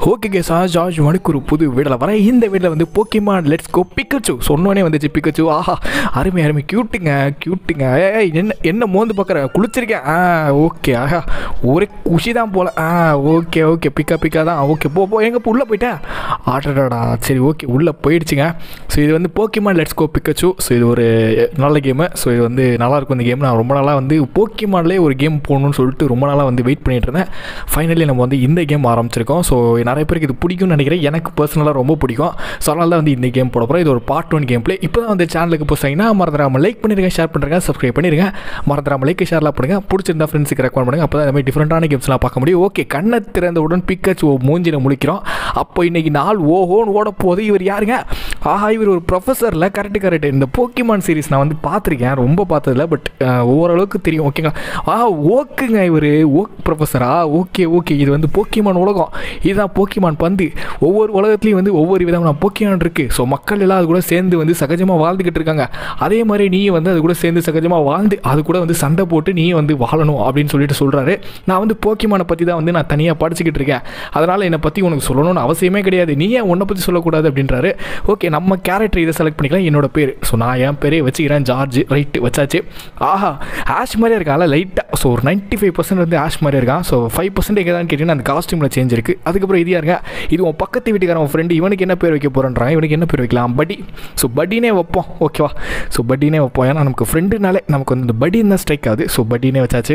okay கேசா George மணிக்கு ஒரு புது வீடில் வரேன் இந்த வீடில் வந்து போக்கிமான் லெட்ஸ் கோ பிக்கச்சு சொன்னோனே வந்துச்சு பிக்கச்சு ஆஹா அருமை அருமை க்யூட்டுங்க க்யூட்டுங்க ஏய் என்ன என்ன மோந்து பார்க்குற குளிச்சிருக்கேன் ஆ ஓகே ஆஹா ஒரே குஷி தான் போல ஆ ஓகே ஓகே பிக்கா பிக்கா தான் ஓகே போ போ எங்கே உள்ளே போயிட்டேன் ஆட்டடா சரி ஓகே உள்ளே போயிடுச்சுங்க ஸோ இது வந்து Pokemon let's go Pikachu so இது ஒரு நல்ல கேமு ஸோ இது வந்து நல்லாயிருக்கும் இந்த கேம் நான் ரொம்ப நாளாக வந்து போக்கிமான்லேயே ஒரு கேம் போகணும்னு சொல்லிட்டு ரொம்ப நாளாக வந்து வெயிட் பண்ணிட்டு இருந்தேன் ஃபைனலி நம்ம வந்து இந்த கேம் ஆரம்பிச்சிருக்கோம் ஸோ நிறைய பேருக்கு இது பிடிக்கும்னு நினைக்கிறேன் எனக்கு பர்சனலாக ரொம்ப பிடிக்கும் ஸோ அதனால தான் வந்து இந்த கேம் போட போகிறோம் இது ஒரு பார்ட் ஒன் கேம் ப்ளே இப்போ தான் வந்து சேனலுக்கு போஸ்டிங்கன்னா மறந்துடாமல் லைக் பண்ணிருங்க ஷேர் பண்ணுறேங்க சப்ஸ்கிரைப் பண்ணிருங்க மறந்துடாமல் லைக் ஷேர்லாம் பண்ணுங்க பிடிச்சிருந்தா ஃப்ரெண்ட்ஸுக்கு ரெக்கமெண்ட் பண்ணுங்க அப்போ தான் இந்த மாதிரி டிஃப்ரெண்ட்டான கேம்ஸ்லாம் பார்க்க முடியும் ஓகே கண்ணை திறந்தவுடன் பிக்கச் மூஞ்சில முழிக்கிறோம் அப்போ இன்னைக்கு நாள் ஓஹோன்னு ஓட போகுது இவர் யாருங்க ஆஹா இவர் ஒரு ப்ரொஃபஸரில் கரெக்டு கரெக்ட் இந்த போக்கிமான் சீரிஸ் நான் வந்து பார்த்துருக்கேன் ரொம்ப பார்த்ததில்ல பட் ஓரளவுக்கு தெரியும் ஓகேங்களா ஆ ஓக்குங்க இவர் ஓக் ப்ரொஃபஸரா ஓகே ஓகே இது வந்து போக்கிமான் உலகம் இதுதான் போக்கிமான் பந்து ஒவ்வொரு உலகத்துலேயும் வந்து ஒவ்வொரு விதமான போக்கிமான் இருக்குது ஸோ மக்கள் எல்லாம் அது கூட சேர்ந்து வந்து சகஜமாக வாழ்ந்துக்கிட்டு இருக்காங்க அதே மாதிரி நீ வந்து அது கூட சேர்ந்து சகஜமாக வாழ்ந்து அது கூட வந்து சண்டை போட்டு நீ வந்து வாழணும் அப்படின்னு சொல்லிட்டு சொல்கிறாரு நான் வந்து போக்கிமானை பற்றி தான் வந்து நான் தனியாக படிச்சுக்கிட்டு இருக்கேன் அதனால் என்னை பற்றி உனக்கு சொல்லணும்னு அவசியமே கிடையாது நீ ஏன் உன்னை பற்றி சொல்லக்கூடாது அப்படின்றாரு ஓகே நம்ம கேரக்டர் இதை செலக்ட் பண்ணிக்கலாம் என்னோட பேர் ஸோ நான் என் பேரே வச்சுக்கிறேன் ஜார்ஜ் ரைட்டு வச்சாச்சு ஆஹா ஆஷ் மாதிரியே இருக்கான்ல லைட்டாக ஸோ ஒரு நைன்ட்டி ஃபைவ் பர்சன்ட் வந்து ஆஷ் மாதிரி இருக்கான் ஸோ ஃபைவ் பர்சன்ட் எங்கே கேட்டிங்கன்னா அந்த காஸ்டியூமில் சேஞ்ச் இருக்குது அதுக்கப்புறம் இது யாருங்க இது உன் பக்கத்து வீட்டுக்காரன் உன் ஃப்ரெண்டு இவனுக்கு என்ன பேர் வைக்க போகிறேன்றான் இவனுக்கு என்ன பேர் வைக்கலாம் படி ஸோ பட்டினே வைப்போம் ஓகேவா ஸோ பட்டினே வைப்போம் ஏன்னா நமக்கு ஃப்ரெண்டுனாலே நமக்கு வந்து இந்த பட்டின்னு தான் ஸ்ட்ரைக் ஆகுது ஸோ பட்டினே வச்சாச்சு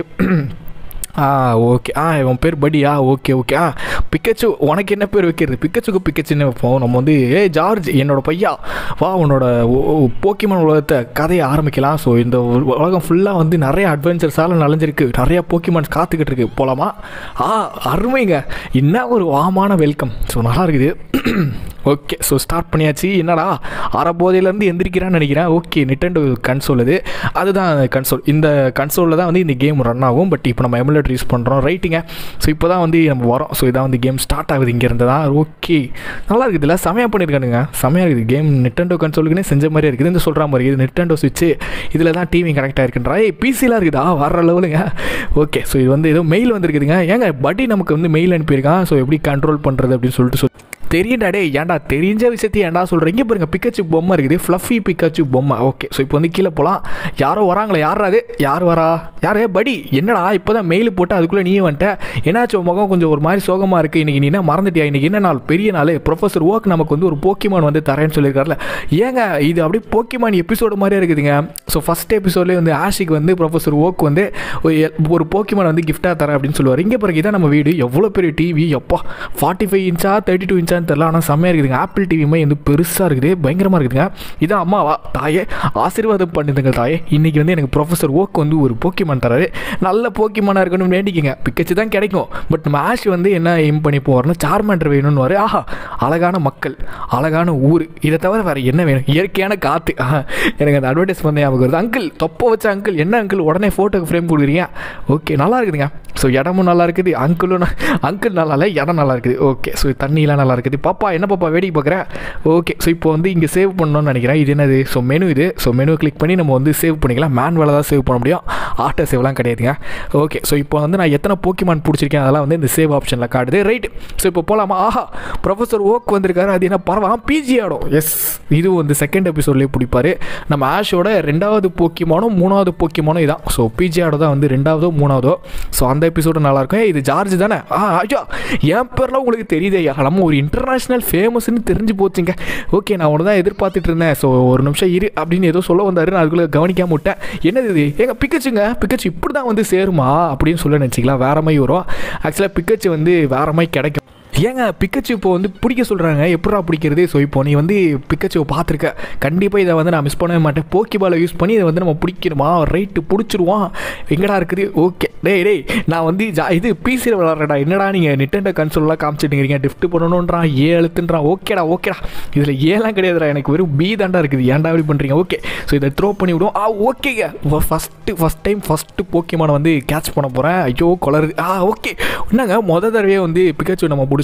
ஆ ஓகே ஆ உன் பேர் படி ஆ ஓகே ஓகே ஆ பிக்கச்சு உனக்கு என்ன பேர் வைக்கிறது பிக்கச்சுக்கு பிக்கச்சுன்னு வைப்போம் நம்ம வந்து ஏ ஜார்ஜ் என்னோட பையா வா உன்னோட போக்கிமான் உலகத்தை கதையை ஆரம்பிக்கலாம் ஸோ இந்த உலகம் ஃபுல்லாக வந்து நிறைய அட்வென்ச்சர்ஸால் நலஞ்சிருக்கு நிறையா போக்கிமான்ஸ் காத்துக்கிட்டு இருக்கு போகலாமா ஆ அருமைங்க என்ன ஒரு வாமான வெல்கம் ஸோ நல்லா இருக்குது ஓகே ஸோ ஸ்டார்ட் பண்ணியாச்சு என்னடா அறபோதையிலேருந்து எந்திரிக்கிறான்னு நினைக்கிறேன் ஓகே நிட்டண்டோ கன்சோல் இது அதுதான் கன்சோல் இந்த கன்சோலில் தான் வந்து இந்த கேம் ரன் ஆகும் பட் இப்போ நம்ம எமுலேட்டர் யூஸ் பண்ணுறோம் ரைட்டிங்க ஸோ இப்போ தான் வந்து நம்ம வரோம் ஸோ இதான் வந்து கேம் ஸ்டார்ட் ஆகுது இங்கேருந்து தான் ஓகே நல்லா இருக்குது இல்லை செமையாக பண்ணியிருக்கானுங்க செமையாக இருக்குது கேம் நிட்டண்டோ கன்சோலுக்குனே செஞ்ச மாதிரி இருக்குது இந்த சொல்கிற மாதிரி இது நிட்டண்டோ சுவிட்சு இதில் தான் டிவி கனெக்ட் ஆகிருக்குன்றா ஏய் பிசிலாம் இருக்குதா வர லெவலுங்க ஓகே ஸோ இது வந்து ஏதோ மெயில் வந்திருக்குதுங்க ஏங்க பட்டி நமக்கு வந்து மெயில் அனுப்பியிருக்கான் ஸோ எப்படி கண்ட்ரோல் பண்ணுறது அப்படின்னு சொல்லிட்டு சொல் தெரியும்டா டே ஏன்டா தெரிஞ்ச விஷயத்தையும் ஏன்டா சொல்கிறேன் இங்கே பாருங்க பிக்கச்சு பொம்மை இருக்குது ஃப்ளஃபி பிக்கச்சு பொம்மை ஓகே ஸோ இப்போ வந்து கீழே போகலாம் யாரோ வராங்களே யாரா அது யார் வரா யாரே படி என்னடா இப்போ தான் மெயில் போட்டு அதுக்குள்ளே நீயே வந்துட்ட என்னாச்சு உன் முகம் கொஞ்சம் ஒரு மாதிரி சோகமாக இருக்குது இன்றைக்கி நீ என்ன மறந்துட்டியா இன்றைக்கி என்ன நாள் பெரிய நாள் ப்ரொஃபஸர் ஓக் நமக்கு வந்து ஒரு போக்கிமான் வந்து தரேன்னு சொல்லியிருக்காருல ஏங்க இது அப்படியே போக்கிமான் எபிசோடு மாதிரியே இருக்குதுங்க ஸோ ஃபஸ்ட் எபிசோட்லேயே வந்து ஆஷிக்கு வந்து ப்ரொஃபஸர் ஓக் வந்து ஒரு போக்கிமான் வந்து கிஃப்டாக தரேன் அப்படின்னு சொல்லுவார் இங்கே பிறகு இதான் நம்ம வீடு எவ்வளோ பெரிய டிவி எப்பா ஃபார்ட்டி ஃபைவ் இன்ச்சா தேர்ட்டி டூ இன்ச்சா என்னன்னு தெரில ஆனால் செம்மையாக இருக்குதுங்க ஆப்பிள் டிவி மாதிரி வந்து பெருசாக இருக்குது பயங்கரமாக இருக்குதுங்க இதான் அம்மாவா தாயே ஆசீர்வாதம் பண்ணுதுங்க தாயே இன்றைக்கி வந்து எனக்கு ப்ரொஃபஸர் ஓக் வந்து ஒரு போக்கிமான் தராரு நல்ல போக்கிமானாக இருக்கணும்னு வேண்டிக்கங்க பிக்கச்சு தான் கிடைக்கும் பட் நம்ம ஆஷ் வந்து என்ன எய்ம் பண்ணி போவார்னா சார்மேண்டர் வேணும்னு வர ஆஹா அழகான மக்கள் அழகான ஊர் இதை தவிர வேறு என்ன வேணும் இயற்கையான காற்று எனக்கு அந்த அட்வர்டைஸ் பண்ண ஞாபகம் வருது அங்கிள் தொப்பை வச்ச அங்கிள் என்ன அங்கிள் உடனே ஃபோட்டோக்கு ஃப்ரேம் கொடுக்குறீங்க ஓகே நல்லா இருக்குதுங்க ஸோ இடமும் நல்லா இருக்குது அங்கிளும் அங்கிள் நல்லா இல்லை இடம் நல்லா இருக்குது ஓகே ஸோ தண்ணியெலாம் நல்லா இருக்குது பாப்பா என்ன பாப்பா வேடிக்கை பார்க்குறேன் ஓகே ஸோ இப்போ வந்து இங்கே சேவ் பண்ணணும்னு நினைக்கிறேன் இது என்னது ஸோ மெனு இது ஸோ மெனு கிளிக் பண்ணி நம்ம வந்து சேவ் பண்ணிக்கலாம் மேனுவலாக தான் சேவ் பண்ண முடியும் ஆட்டோ சேவ்லாம் கிடையாதுங்க ஓகே ஸோ இப்போ வந்து நான் எத்தனை போக்கிமான் பிடிச்சிருக்கேன் அதெல்லாம் வந்து இந்த சேவ் ஆப்ஷனில் காட்டுது ரைட் ஸோ இப்போ போகலாமா ஆஹா ப்ரொஃபஸர் ஓக் வந்திருக்காரு அது என்ன பரவாயில்ல பிஜி ஆடும் எஸ் இது வந்து செகண்ட் எபிசோட்லேயே பிடிப்பார் நம்ம ஆஷோட ரெண்டாவது போக்கிமானும் மூணாவது போக்கிமானும் இதான் ஸோ பிஜி ஆடோ தான் வந்து ரெண்டாவதோ மூணாவதோ ஸோ அந்த எபிசோடு நல்லாயிருக்கும் இது ஜார்ஜ் தானே ஆ ஐயோ என் பேர்லாம் உங்களுக்கு தெரியுதே நம்ம ஒரு இன்டர்நேஷ்னல் ஃபேமஸ்னு தெரிஞ்சு போச்சுங்க ஓகே நான் ஒன்று தான் எதிர்பார்த்துட்டு இருந்தேன் ஸோ ஒரு நிமிஷம் இரு அப்படின்னு ஏதோ சொல்ல வந்தார் நான் அதுக்குள்ளே கவனிக்காம விட்டேன் என்னது இது எங்க பிக்கச்சுங்க பிக்கச்சு இப்படி தான் வந்து சேருமா அப்படின்னு சொல்ல நினச்சிக்கலாம் வேற மாதிரி வரும் ஆக்சுவலாக பிக்கச்சு வந்து வேற மாதிரி கிடைக்கும் ஏங்க பிக்கச்சு இப்போ வந்து பிடிக்க சொல்கிறாங்க எப்படா பிடிக்கிறது ஸோ இப்போ நீ வந்து பிக்கச்சுவை பார்த்துருக்க கண்டிப்பாக இதை வந்து நான் மிஸ் பண்ணவே மாட்டேன் போக்கி பாலை யூஸ் பண்ணி இதை வந்து நம்ம பிடிக்கணுமா ரைட்டு பிடிச்சிருவான் எங்கடா இருக்குது ஓகே டேய் டேய் நான் வந்து ஜா இது பிசியில் விளாட்றடா என்னடா நீங்கள் நிட்டண்ட கன்சோல்லாம் காமிச்சிட்டுங்கிறீங்க டிஃப்ட் பண்ணணுன்றான் ஏ எழுத்துன்றான் ஓகேடா ஓகேடா இதில் ஏலாம் கிடையாதுடா எனக்கு வெறும் பி தாண்டா இருக்குது ஏன்டா இப்படி பண்ணுறீங்க ஓகே ஸோ இதை த்ரோ பண்ணி விடுவோம் ஆ ஓகேங்க ஃபஸ்ட்டு ஃபஸ்ட் டைம் ஃபஸ்ட்டு போக்கியமான வந்து கேட்ச் பண்ண போகிறேன் ஐயோ கொளருது ஆ ஓகே என்னங்க மொதல் தடவையே வந்து பிக்கச்சு நம்ம பிடிச்சி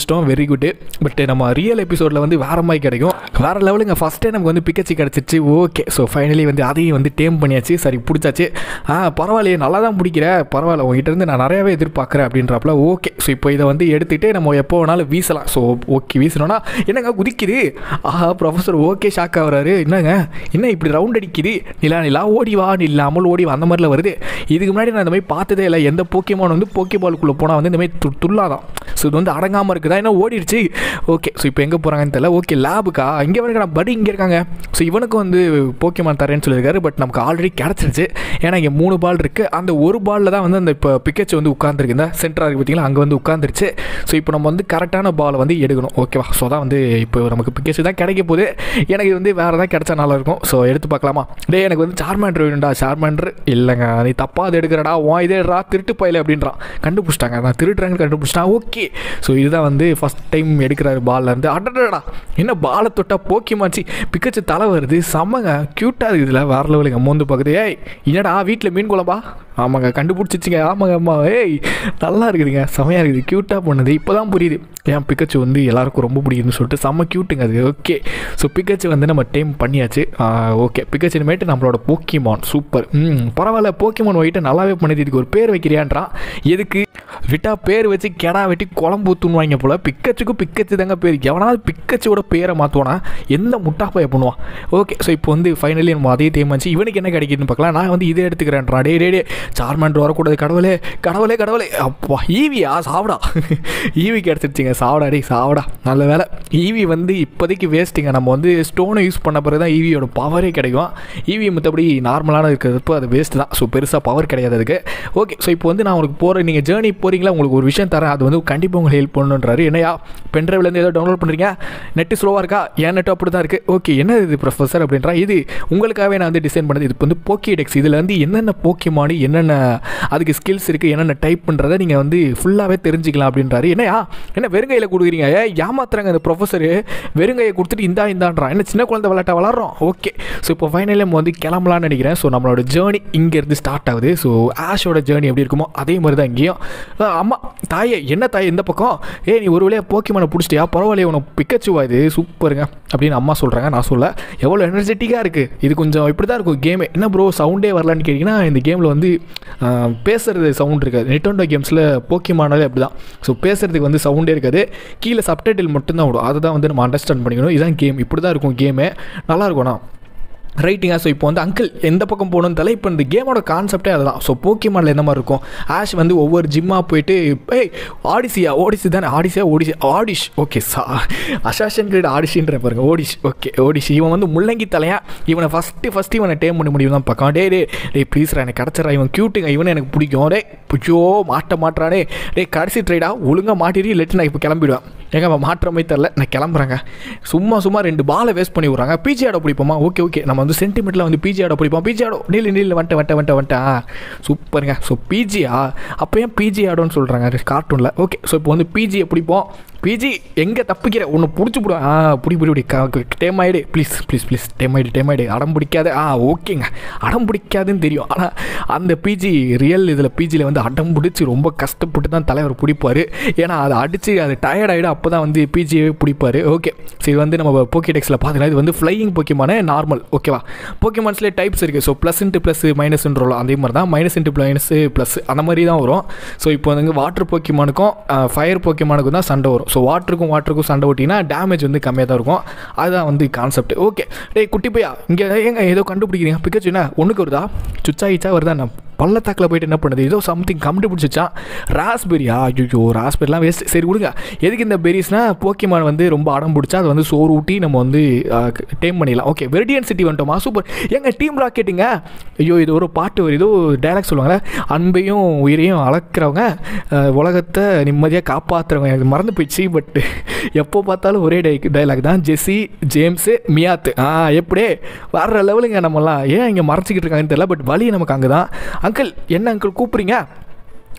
முடிச்சிட்டோம் வெரி குட் பட் நம்ம ரியல் எபிசோடில் வந்து வேற மாதிரி கிடைக்கும் வேற லெவலுங்க ஃபஸ்ட்டே நமக்கு வந்து பிக்கச்சி கிடச்சிச்சு ஓகே ஸோ ஃபைனலி வந்து அதையும் வந்து டேம் பண்ணியாச்சு சரி பிடிச்சாச்சு ஆ பரவாயில்லையே நல்லா தான் பிடிக்கிற பரவாயில்ல உங்ககிட்ட இருந்து நான் நிறையாவே எதிர்பார்க்குறேன் அப்படின்றப்பல ஓகே ஸோ இப்போ இதை வந்து எடுத்துகிட்டு நம்ம எப்போ வேணாலும் வீசலாம் ஸோ ஓகே வீசணும்னா என்னங்க குதிக்குது ஆஹா ப்ரொஃபஸர் ஓகே ஷாக் ஆகுறாரு என்னங்க என்ன இப்படி ரவுண்ட் அடிக்குது நிலா நிலா ஓடி வா இல்லாமல் ஓடி வா அந்த மாதிரிலாம் வருது இதுக்கு முன்னாடி நான் இந்த மாதிரி பார்த்ததே இல்லை எந்த போக்கியமான வந்து போக்கே பாலுக்குள்ளே போனால் வந்து இந்த மாதிரி து துள்ளாதான் ஸோ இது வந்து அடங்காமல் இருக்குதா என்ன ஓடிடுச்சு ஓகே ஸோ இப்போ எங்கே போகிறாங்கன்னு தெரியல ஓகே லேபுக்கா இங்கே வரைக்கும் படி இங்கே இருக்காங்க ஸோ இவனுக்கு வந்து போக்கியமான் தரேன்னு சொல்லியிருக்காரு பட் நமக்கு ஆல்ரெடி கிடச்சிருச்சு ஏன்னா இங்கே மூணு பால் இருக்குது அந்த ஒரு பாலில் தான் வந்து அந்த இப்போ பிக்கச்சு வந்து உட்காந்துருக்கு இந்த சென்டராக இருக்குது பார்த்தீங்களா அங்கே வந்து உட்காந்துருச்சு ஸோ இப்போ நம்ம வந்து கரெக்டான பாலை வந்து எடுக்கணும் ஓகேவா ஸோ தான் வந்து இப்போ நமக்கு பிக்கச்சு தான் கிடைக்க போகுது எனக்கு இது வந்து வேறு ஏதாவது கிடைச்சா நல்லா இருக்கும் ஸோ எடுத்து பார்க்கலாமா டே எனக்கு வந்து சார்மேண்டர் வேணும்டா சார்மேண்டர் இல்லைங்க நீ தப்பாக அது எடுக்கிறடா உன் இதேடா திருட்டு பயில அப்படின்றான் கண்டுபிடிச்சிட்டாங்க நான் திருட்டுறாங்கன்னு கண்டுபிடிச்சிட்டான் ஓகே ஸோ இதுதான் வந்து ஃபஸ்ட் டைம் எடுக்கிறாரு பால்லேருந்து அடடா என்ன பாலை தொட்டால் போக்கிமாச்சு பிக்கச்சு தலை வருது செம்மங்க க்யூட்டாக இருக்குது இதில் வேற லெவலுங்க மோந்து பார்க்குது ஏய் என்னடா வீட்டில் மீன் குழம்பா ஆமாங்க கண்டுபிடிச்சிச்சிங்க ஆமாங்க அம்மா ஏய் நல்லா இருக்குதுங்க செமையாக இருக்குது க்யூட்டாக பண்ணுது இப்போ தான் புரியுது ஏன் பிக்கச்சு வந்து எல்லாருக்கும் ரொம்ப பிடிக்குதுன்னு சொல்லிட்டு செம்ம க்யூட்டுங்க அது ஓகே ஸோ பிக்கச்சு வந்து நம்ம டைம் பண்ணியாச்சு ஓகே பிக்கச்சு இனிமேட்டு நம்மளோட போக்கிமான் சூப்பர் ம் பரவாயில்ல போக்கிமான் ஒயிட்டை நல்லாவே பண்ணுது இதுக்கு ஒரு பேர் வைக்கிறியான்றான் எதுக்கு விட்டா பேர் வச்சு கெடா வெட்டி குழம்பு ஊற்றுன்னு போல் பிக்கச்சுக்கு பிக்கச்சு தாங்க பேர் எவனாவது பிக்கச்சோட பேரை மாற்றுவானா எந்த முட்டாப்பைய பண்ணுவான் ஓகே ஸோ இப்போ வந்து ஃபைனலி நம்ம அதே தேமாச்சு இவனுக்கு என்ன கிடைக்குதுன்னு பார்க்கலாம் நான் வந்து இதே எடுத்துக்கிறேன்டா டே டே டே சார்மேண்ட் வரக்கூடாது கடவுளே கடவுளே கடவுளே அப்பா ஈவியா சாவடா ஈவி கிடச்சிருச்சுங்க சாவடா டே சாவடா நல்ல வேலை ஈவி வந்து இப்போதைக்கு வேஸ்ட்டுங்க நம்ம வந்து ஸ்டோனை யூஸ் பண்ண பிறகு தான் ஈவியோட பவரே கிடைக்கும் ஈவி மற்றபடி நார்மலான இருக்கிறப்போ அது வேஸ்ட் தான் ஸோ பெருசாக பவர் கிடையாது அதுக்கு ஓகே ஸோ இப்போ வந்து நான் உங்களுக்கு போகிற நீங்கள் ஜேர்னி போகிறீங்களா உங்களுக்கு ஒரு விஷயம் தரேன் அது வந்து கண்டிப்பாக உங்களுக்கு ஹெல்ப் பண்ணுன்றாரு என்னையா பென்ட்ரைவ்லேருந்து ஏதோ டவுன்லோட் பண்ணுறீங்க நெட்டு ஸ்லோவாக இருக்கா என் நெட்டு அப்படி தான் இருக்குது ஓகே என்ன இது ப்ரொஃபஸர் அப்படின்றா இது உங்களுக்காகவே நான் வந்து டிசைன் பண்ணது இது வந்து போக்கி டெக்ஸ் இதில் வந்து என்னென்ன போக்கிமானு என்னென்ன அதுக்கு ஸ்கில்ஸ் இருக்குது என்னென்ன டைப் பண்ணுறதை நீங்கள் வந்து ஃபுல்லாகவே தெரிஞ்சுக்கலாம் அப்படின்றாரு என்னையா என்ன வெறுங்கையில் கொடுக்குறீங்க ஏ ஏமாத்துறாங்க அந்த ப்ரொஃபஸர் வெறுங்கையை கொடுத்துட்டு இந்தா இந்தான்றான் என்ன சின்ன குழந்தை விளையாட்ட வளர்றோம் ஓகே ஸோ இப்போ ஃபைனலி நம்ம வந்து கிளம்பலான்னு நினைக்கிறேன் ஸோ நம்மளோட ஜேர்னி இங்கேருந்து ஸ்டார்ட் ஆகுது ஸோ ஆஷோட ஜேர்னி எப்படி இருக்குமோ அதே மாதிரி தான் இங்கேயும் அஹ் அம்மா தாயே என்ன தாயே இந்த பக்கம் ஏ நீ ஒரு வழியாக போக்கிமான பிடிச்சிட்டியா பரவாயில்லையே உனக்கு பிக்கச்சுவா இது சூப்பருங்க அப்படின்னு அம்மா சொல்கிறாங்க நான் சொல்ல எவ்வளோ எனர்ஜெட்டிக்காக இருக்குது இது கொஞ்சம் இப்படி தான் இருக்கும் கேமே என்ன ப்ரோ சவுண்டே வரலான்னு கேட்டிங்கன்னா இந்த கேமில் வந்து அஹ், பேசுறது சவுண்ட் இருக்காது நெட்டோண்டோ கேம்ஸில் போக்கிமானாலே அப்படி தான் ஸோ பேசுறதுக்கு வந்து சவுண்டே இருக்காது கீழே சப்டைட்டில் மட்டும்தான் விடும் அதை தான் வந்து நம்ம அண்டர்ஸ்டாண்ட் பண்ணிக்கணும் இதுதான் கேம் இப்படி தான் இருக்கும் கேமே நல்லாயிருக்கும்ண்ணா ரைட்டுங்க ஸோ இப்போ வந்து அங்கிள் எந்த பக்கம் போகணும்னு தலை இப்போ இந்த கேமோட கான்செப்டே அதுதான் ஸோ போக்கிமானில் எந்த மாதிரி இருக்கும் ஆஷ் வந்து ஒவ்வொரு ஜிம்மாக போயிட்டு ஏய் ஆடிசியா ஓடிசி தானே ஆடிசியா ஓடிசி ஆடிஷ் ஓகே சா அசாஷன் கிரேட் ஆடிஷின்ற பாருங்க ஓடிஷ் ஓகே ஓடிஷ் இவன் வந்து முள்ளங்கி தலையா இவனை ஃபஸ்ட்டு ஃபஸ்ட்டு இவனை டேம் பண்ண முடியும் தான் பார்க்கான் டே டே டே ப்ளீஸ்ரா எனக்கு கிடச்சிடா இவன் க்யூட்டுங்க இவனை எனக்கு பிடிக்கும் டே புச்சோ மாட்ட மாட்டுறானே டே கடைசி ட்ரைடா ஒழுங்காக மாட்டிட்டு இல்லாட்டி நான் இப்போ கிளம்பிடுவேன் ஏங்க அவன் மாற்ற மாதிரி தெரில நான் கிளம்புறேங்க சும்மா சும்மா ரெண்டு பாலை வேஸ்ட் பண்ணி விட்றாங்க பிஜி ஆட பிடிப்போமா ஓகே ஓகே நம்ம வந்து சென்டிமெண்ட்டில் வந்து பிஜி ஆட பிடிப்போம் பிஜி ஆடோ நீல் நீல் வந்துட்டு வந்துட்டு வந்துட்டு வந்துட்டேன் சூப்பருங்க ஸோ பிஜியா அப்போ ஏன் பிஜி ஆடோன்னு சொல்கிறாங்க கார்ட்டூனில் ஓகே ஸோ இப்போ வந்து பிஜியை பிடிப்போம் பிஜி எங்கே தப்பிக்கிற ஒன்று பிடிச்சி விடுவேன் ஆ பிடி பிடி பிடி டேம் ஆயிடு ப்ளீஸ் ப்ளீஸ் ப்ளீஸ் டேம் ஆயிடு டேம் ஆயிடு அடம் பிடிக்காது ஆ ஓகேங்க அடம் பிடிக்காதுன்னு தெரியும் ஆனால் அந்த பிஜி ரியல் இதில் பிஜியில் வந்து அடம் பிடிச்சி ரொம்ப கஷ்டப்பட்டு தான் தலைவர் பிடிப்பார் ஏன்னா அதை அடித்து அது டயர்ட் ஆகிடும் அப்போ தான் வந்து பிஜியே பிடிப்பார் ஓகே ஸோ இது வந்து நம்ம போக்கிடெக்ஸில் பார்த்தீங்கன்னா இது வந்து ஃப்ளையிங் போக்கிமான நார்மல் ஓகேவா போக்கிமான்ஸ்லேயே டைப்ஸ் இருக்குது ஸோ ப்ளஸ் இன்ட்டு ப்ளஸ் மைனஸ்ன்றோம் அதே மாதிரி தான் மைனஸ் இன்ட்டு மைனஸ் ப்ளஸ் அந்த மாதிரி தான் வரும் ஸோ இப்போ வந்து வாட்டர் போக்கிமானுக்கும் ஃபயர் போக்கிமானுக்கும் தான் சண்டை வரும் ஸோ வாட்டருக்கும் வாட்டருக்கும் சண்டை ஓட்டிங்கன்னா டேமேஜ் வந்து கம்மியாக தான் இருக்கும் அதுதான் வந்து கான்செப்ட் ஓகே டேய் குட்டி பையா இங்கே ஏங்க ஏதோ கண்டுபிடிக்கிறீங்க பிக்கச்சு என்ன ஒன்றுக்கு வருதா சுச்சா இச்சா வருதா நான் பள்ளத்தாக்கில் போயிட்டு என்ன பண்ணுது ஏதோ சம்திங் கண்டுபிடிச்சிச்சா ராஸ்பெரியா ஐயோ ராஸ்பெரிலாம் வேஸ்ட் சரி விடுங்க எதுக்கு இந்த பெரிஸ்னால் போக்கிமான் வந்து ரொம்ப அடம் பிடிச்சா அது வந்து சோறு ஊட்டி நம்ம வந்து டேம் பண்ணிடலாம் ஓகே வெரிடியன் சிட்டி வந்துட்டோமா சூப்பர் ஏங்க டீம் ராக்கெட்டுங்க ஐயோ இது ஒரு பாட்டு ஒரு ஏதோ டைலாக் சொல்லுவாங்கல்ல அன்பையும் உயிரையும் அளக்கிறவங்க அஹ், உலகத்தை நிம்மதியாக காப்பாற்றுறவங்க எனக்கு மறந்து போயிடுச்சு பட் எப்போ பார்த்தாலும் ஒரே டை டைலாக் தான் ஜெஸ்ஸி ஜேம்ஸு மியாத்து ஆ எப்படி வர்ற லெவலுங்க நம்மலாம் ஏன் இங்கே மறைச்சிக்கிட்டு இருக்காங்கன்னு தெரியல பட் வழி நமக்கு அங்கே தான் அங்கிள் என்ன அங்கிள் கூப்பிட்றீங்க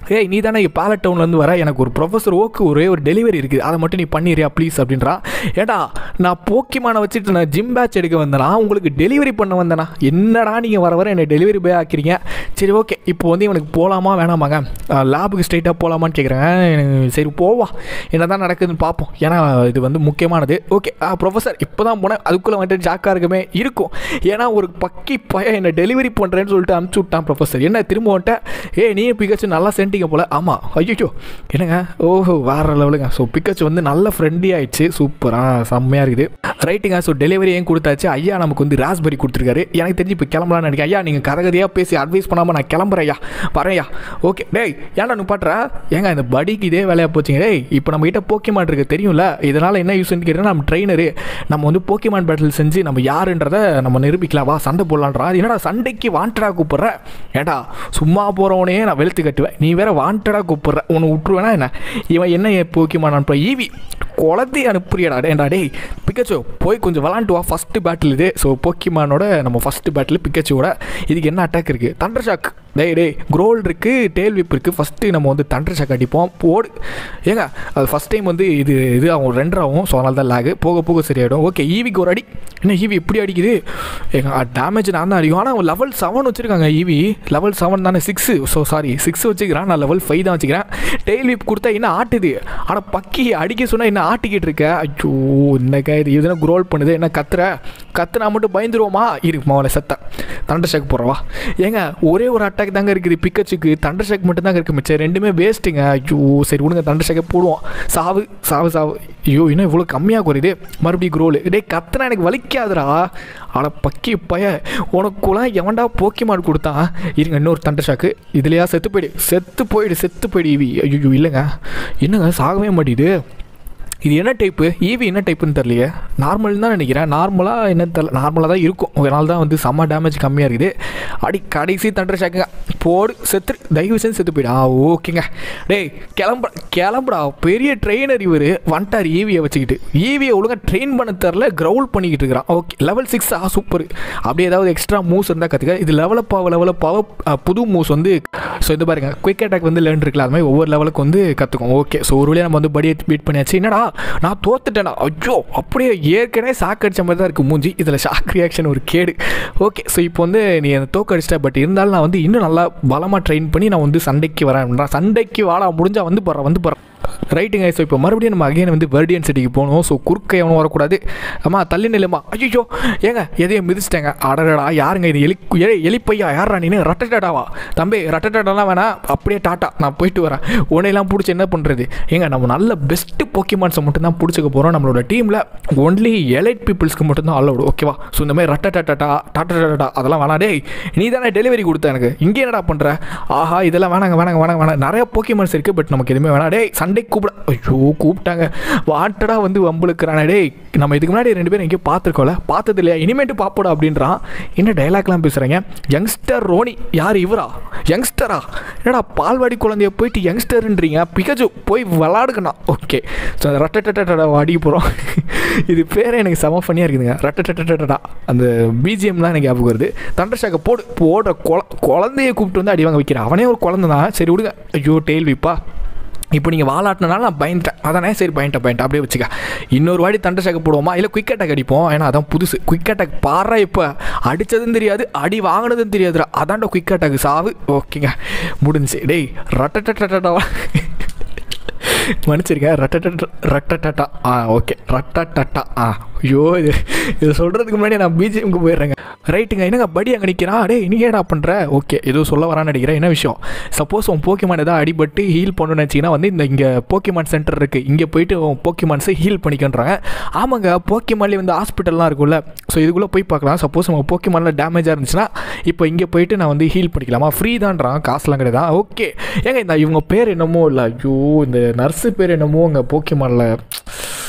ஏய் நீ தானே பேலட் டவுன்லேருந்து வர எனக்கு ஒரு ப்ரொஃபஸர் ஓக்கு ஒரே ஒரு டெலிவரி இருக்குது அதை மட்டும் நீ பண்ணிடுறியா ப்ளீஸ் அப்படின்றா ஏடா நான் போக்கிமானை வச்சுட்டு நான் ஜிம் பேட்ச் எடுக்க வந்தேனா உங்களுக்கு டெலிவரி பண்ண வந்தேனா என்னடா நீங்கள் வர வர என்னை டெலிவரி பாய் ஆக்கிறீங்க சரி ஓகே இப்போ வந்து இவனுக்கு போகலாமா வேணாமாங்க லேபுக்கு ஸ்ட்ரைட்டாக போகலாமான்னு கேட்குறேன் எனக்கு சரி போவா என்ன தான் நடக்குதுன்னு பார்ப்போம் ஏன்னா இது வந்து முக்கியமானது ஓகே ப்ரொஃபஸர் இப்போ தான் போனேன் அதுக்குள்ளே வந்துட்டு ஜாக்காக இருக்கமே இருக்கும் ஏன்னா ஒரு பக்கி பையன் என்னை டெலிவரி பண்ணுறேன்னு சொல்லிட்டு அனுப்பிச்சி விட்டான் ப்ரொஃபஸர் என்ன திரும்ப வந்துட்டேன் ஏ நீ பிகச்சு நல்லா சென்ட்டிங்க போல் ஆமாம் ஐயோ என்னங்க ஓஹோ வேறு லெவலுங்க ஸோ பிக்கச்சு வந்து நல்ல ஃப்ரெண்ட்லி ஆயிடுச்சு சூப்பராக செம்மையாக இருக்குது ரைட்டுங்க ஸோ டெலிவரி ஏன் கொடுத்தாச்சு ஐயா நமக்கு வந்து ராஸ்பெரி கொடுத்துருக்காரு எனக்கு தெரிஞ்சு இப்போ கிளம்பலாம்னு நினைக்கிறேன் ஐயா நீங்கள் கதகதையாக பேசி அட்வைஸ் பண்ணாமல் நான் கிளம்புறேன் ஐயா வரேன்யா ஓகே டேய் ஏன்டா நிப்பாட்டுற ஏங்க இந்த படிக்கு இதே வேலையாக போச்சுங்க டேய் இப்போ நம்ம கிட்ட போக்கிமான் இருக்கு தெரியும்ல இதனால் என்ன யூஸ்ன்னு கேட்டால் நம்ம ட்ரெயினரு நம்ம வந்து போக்கிமான் பேட்டில் செஞ்சு நம்ம யாருன்றதை நம்ம நிரூபிக்கலாம் வா சண்டை போடலான்றா அது என்னடா சண்டைக்கு வாண்டடாக கூப்பிட்ற ஏடா சும்மா போகிறவனே நான் வெளுத்து கட்டுவேன் நீ வேற வாண்டடாக கூப்பிட்ற உன்னை விட்டுருவேனா என்ன இவன் என்ன போக்கிமான் அனுப்புற ஈவி குழந்தை அனுப்புறியடா டேண்டா டேய் பிக்கச்சோ போய் கொஞ்சம் விளாண்டு வா ஃபஸ்ட்டு பேட்டில் இது ஸோ போக்கிமானோட நம்ம ஃபஸ்ட்டு பேட்டில் பிக்கச்சோட இதுக்கு என்ன அட்டாக் இருக்குது தண்டர் ஷாக் டேய் டேய் குரோல் இருக்குது டேல் விப் இருக்குது ஃபஸ்ட்டு நம்ம வந்து தண்டர் ஷாக் அடிப்போம் போடு ஏங்க அது ஃபஸ்ட் டைம் வந்து இது இது அவங்க ரெண்டர் ஆகும் ஸோ அதனால தான் லேகு போக போக சரியாயிடும் ஓகே ஈவிக்கு ஒரு அடி என்ன ஈவி இப்படி அடிக்குது ஏங்க டேமேஜ் நான் தான் அடிக்கும் ஆனால் லெவல் செவன் வச்சுருக்காங்க ஈவி லெவல் செவன் தானே சிக்ஸு ஸோ சாரி சிக்ஸ் வச்சுக்கிறேன் நான் லெவல் ஃபைவ் தான் வச்சுக்கிறேன் டெய்ல் விப் கொடுத்தா என்ன ஆட்டுது ஆனால் பக்கி அடிக்க சொன்னால் என்ன ஆட்டிக்கிட்டு இருக்க ஐயோ என்னக்கா இது எதுனா குரோல் பண்ணுது என்ன கத்துற கத்துனா மட்டும் பயந்துருவோமா இருக்கு மவனை செத்த தண்டர் ஷாக் போடுறவா ஏங்க ஒரே ஒரு அட்டாக் தாங்க இருக்குது பிக்கச்சுக்கு தண்டர் ஷாக் மட்டும் தாங்க இருக்குது மிச்சம் ரெண்டுமே வேஸ்ட்டுங்க ஐயோ சரி விடுங்க தண்டர் ஷாக்கை போடுவோம் சாவு சாவு சாவு ஐயோ இன்னும் இவ்வளோ கம்மியாக குறையுது மறுபடியும் குரோல் டேய் கத்துனா எனக்கு வலிக்காதுடா ஆட பக்கி பய உனக்குலாம் எவன்டா போக்கிமான் கொடுத்தான் இருங்க இன்னொரு தண்டர் ஷாக்கு இதுலையா செத்து போயிடு செத்து போயிடு செத்து போயிடு இவி ஐயோ இல்லைங்க என்னங்க சாகவே மாட்டேது இது என்ன டைப்பு ஈவி என்ன டைப்புன்னு தெரியலையே நார்மல் தான் நினைக்கிறேன் நார்மலாக என்னன்னு தெரியல நார்மலாக தான் இருக்கும் அதனால தான் வந்து செம்ம டேமேஜ் கம்மியாக இருக்குது அடி கடைசி தண்டர் ஷாக்குங்க போடு செத்து தயவு செஞ்சு செத்து போயிடா ஓகேங்க டேய் கிளம்புற கிளம்புடா பெரிய ட்ரெயினர் இவர் வந்துட்டார் ஈவியை வச்சுக்கிட்டு ஈவியை ஒழுங்காக ட்ரெயின் பண்ண தெரில கிரவுல் பண்ணிக்கிட்டு இருக்கிறான் ஓகே லெவல் சிக்ஸ் ஆ சூப்பர் அப்படியே ஏதாவது எக்ஸ்ட்ரா மூவ்ஸ் இருந்தால் கற்றுக்க இது லெவலப் ஆக லெவலப் ஆக புது மூவ்ஸ் வந்து ஸோ இது பாருங்க குயிக் அட்டாக் வந்து லேர்ன் இருக்குல்ல அது மாதிரி ஒவ்வொரு லெவலுக்கு வந்து கற்றுக்கும் ஓகே ஸோ ஒரு வழியாக நம்ம வந்து படியை பீட் பண்ணியாச்சு என்னடா நான் தோத்துட்டேனா ஐயோ அப்படியே ஏற்கனவே ஷாக் அடிச்ச மாதிரி தான் இருக்குது மூஞ்சி இதில் ஷாக் ரியாக்ஷன் ஒரு கேடு ஓகே ஸோ இப்போ வந்து நீ அந்த தோக்க அடிச்சிட்ட பட் இருந்தாலும் நான் வந்து இன்னும் நல்லா பலமாக ட்ரெயின் பண்ணி நான் வந்து சண்டைக்கு வரேன் சண்டைக்கு வாடா முடிஞ்சால் வந்து போகிறேன் வந்து போகிறேன் ரைட்டுங்க ஸோ இப்போ மறுபடியும் நம்ம அகைன் வந்து வெர்டியன் சிட்டிக்கு போகணும் ஸோ குறுக்க எவனும் வரக்கூடாது அம்மா தள்ளி நில்லுமா ஐயோ ஏங்க எதையும் மிதிச்சிட்டேங்க அடடா யாருங்க இது எலி எலி எலிப்பையா யாரா நீ ரட்டடாவா தம்பி ரட்டடாலாம் வேணாம் அப்படியே டாட்டா நான் போயிட்டு வரேன் உன்னையெல்லாம் பிடிச்சி என்ன பண்ணுறது ஏங்க நம்ம நல்ல பெஸ்ட்டு போக்கிமான்ஸை மட்டும்தான் பிடிச்சிக்க போகிறோம் நம்மளோட டீமில் ஒன்லி எலைட் பீப்புள்ஸ்க்கு மட்டும்தான் அலோடு ஓகேவா ஸோ இந்த மாதிரி ரட்ட டாட்டா டாட்டா டாட்டா அதெல்லாம் வேணாம் டேய் நீ தானே டெலிவரி கொடுத்த எனக்கு இங்கே என்னடா பண்ணுற ஆஹா இதெல்லாம் வேணாங்க வேணாங்க வேணாங்க வேணாம் நிறைய போக்கிமான்ஸ் இருக்குது பட் நமக்கு எதுவுமே வேணாம் டேய் சண்டை கூப்பிட ஐயோ கூப்பிட்டாங்க வாண்டடாக வந்து வம்புழுக்கிறானே டேய் நம்ம இதுக்கு முன்னாடி ரெண்டு பேரும் எங்கேயோ பார்த்துருக்கோம்ல பார்த்தது இல்லையா இனிமேட்டு பாப்போட அப்படின்றான் என்ன டைலாக்லாம் பேசுகிறீங்க யங்ஸ்டர் ரோனி யார் இவரா யங்ஸ்டரா என்னடா பால்வாடி குழந்தைய போயிட்டு யங்ஸ்டர்ன்றீங்க பிகஜு போய் விளாடுக்கணும் ஓகே ஸோ அந்த ரட்டட்டட்டா அடிக்க போகிறோம் இது பேரே எனக்கு செம ஃபனியாக இருக்குதுங்க ரட்டட்டட்டா அந்த பிஜிஎம் தான் எனக்கு ஞாபகம் வருது தண்டர்ஷாக்கை போடு போடுற குழ குழந்தைய கூப்பிட்டு வந்து அடி வாங்க வைக்கிறேன் அவனே ஒரு குழந்தை தான் சரி விடுங்க ஐயோ டெய்ல் விப்பா இப்போ நீங்கள் வாலாட்டினால நான் பயந்துட்டேன் அதானே சரி பயன்ட்டேன் பயன்ட்டேன் அப்படியே வச்சுக்க இன்னொரு வாட்டி தண்டை ஷாக்கு போடுவோமா இல்லை குயிக் அட்டாக் அடிப்போம் ஏன்னா அதான் புதுசு குயிக் அட்டாக் பாடுறா இப்போ அடித்ததும் தெரியாது அடி வாங்கினதும் தெரியாதுடா அதான்டா குயிக் அட்டாக் சாவு ஓகேங்க முடிஞ்சு டேய் ரட்டட்டட்டா மன்னிச்சிருக்கேன் ரட்டட்ட ரட்டட்டா ஆ ஓகே ரட்டட்டா ஆ ஐயோ இது இது சொல்கிறதுக்கு முன்னாடி நான் பிஜிஎம்க்கு போயிடுறேங்க ரைட்டுங்க என்னங்க படி அங்கே நிற்கிறான் டே நீ ஏடா பண்ணுற ஓகே ஏதோ சொல்ல வரான்னு நினைக்கிறேன் என்ன விஷயம் சப்போஸ் உன் போக்கிமான் ஏதாவது அடிபட்டு ஹீல் பண்ணணும்னு நினச்சிங்கன்னா வந்து இந்த இங்கே போக்கிமான் சென்டர் இருக்குது இங்கே போயிட்டு உன் போக்கிமான்ஸை ஹீல் பண்ணிக்கன்றாங்க ஆமாங்க போக்கிமான்லேயே வந்து ஹாஸ்பிட்டல்லாம் இருக்கும்ல ஸோ இதுக்குள்ளே போய் பார்க்கலாம் சப்போஸ் உங்கள் போக்கிமானில் டேமேஜாக இருந்துச்சுன்னா இப்போ இங்கே போயிட்டு நான் வந்து ஹீல் பண்ணிக்கலாமா ஃப்ரீ தான்றான் காசுலாம் கிடையாது ஓகே ஏங்க இந்த இவங்க பேர் என்னமோ இல்லை ஐயோ இந்த நர்ஸு பேர் என்னமோ அங்கே போக்கிமானில் டக்கு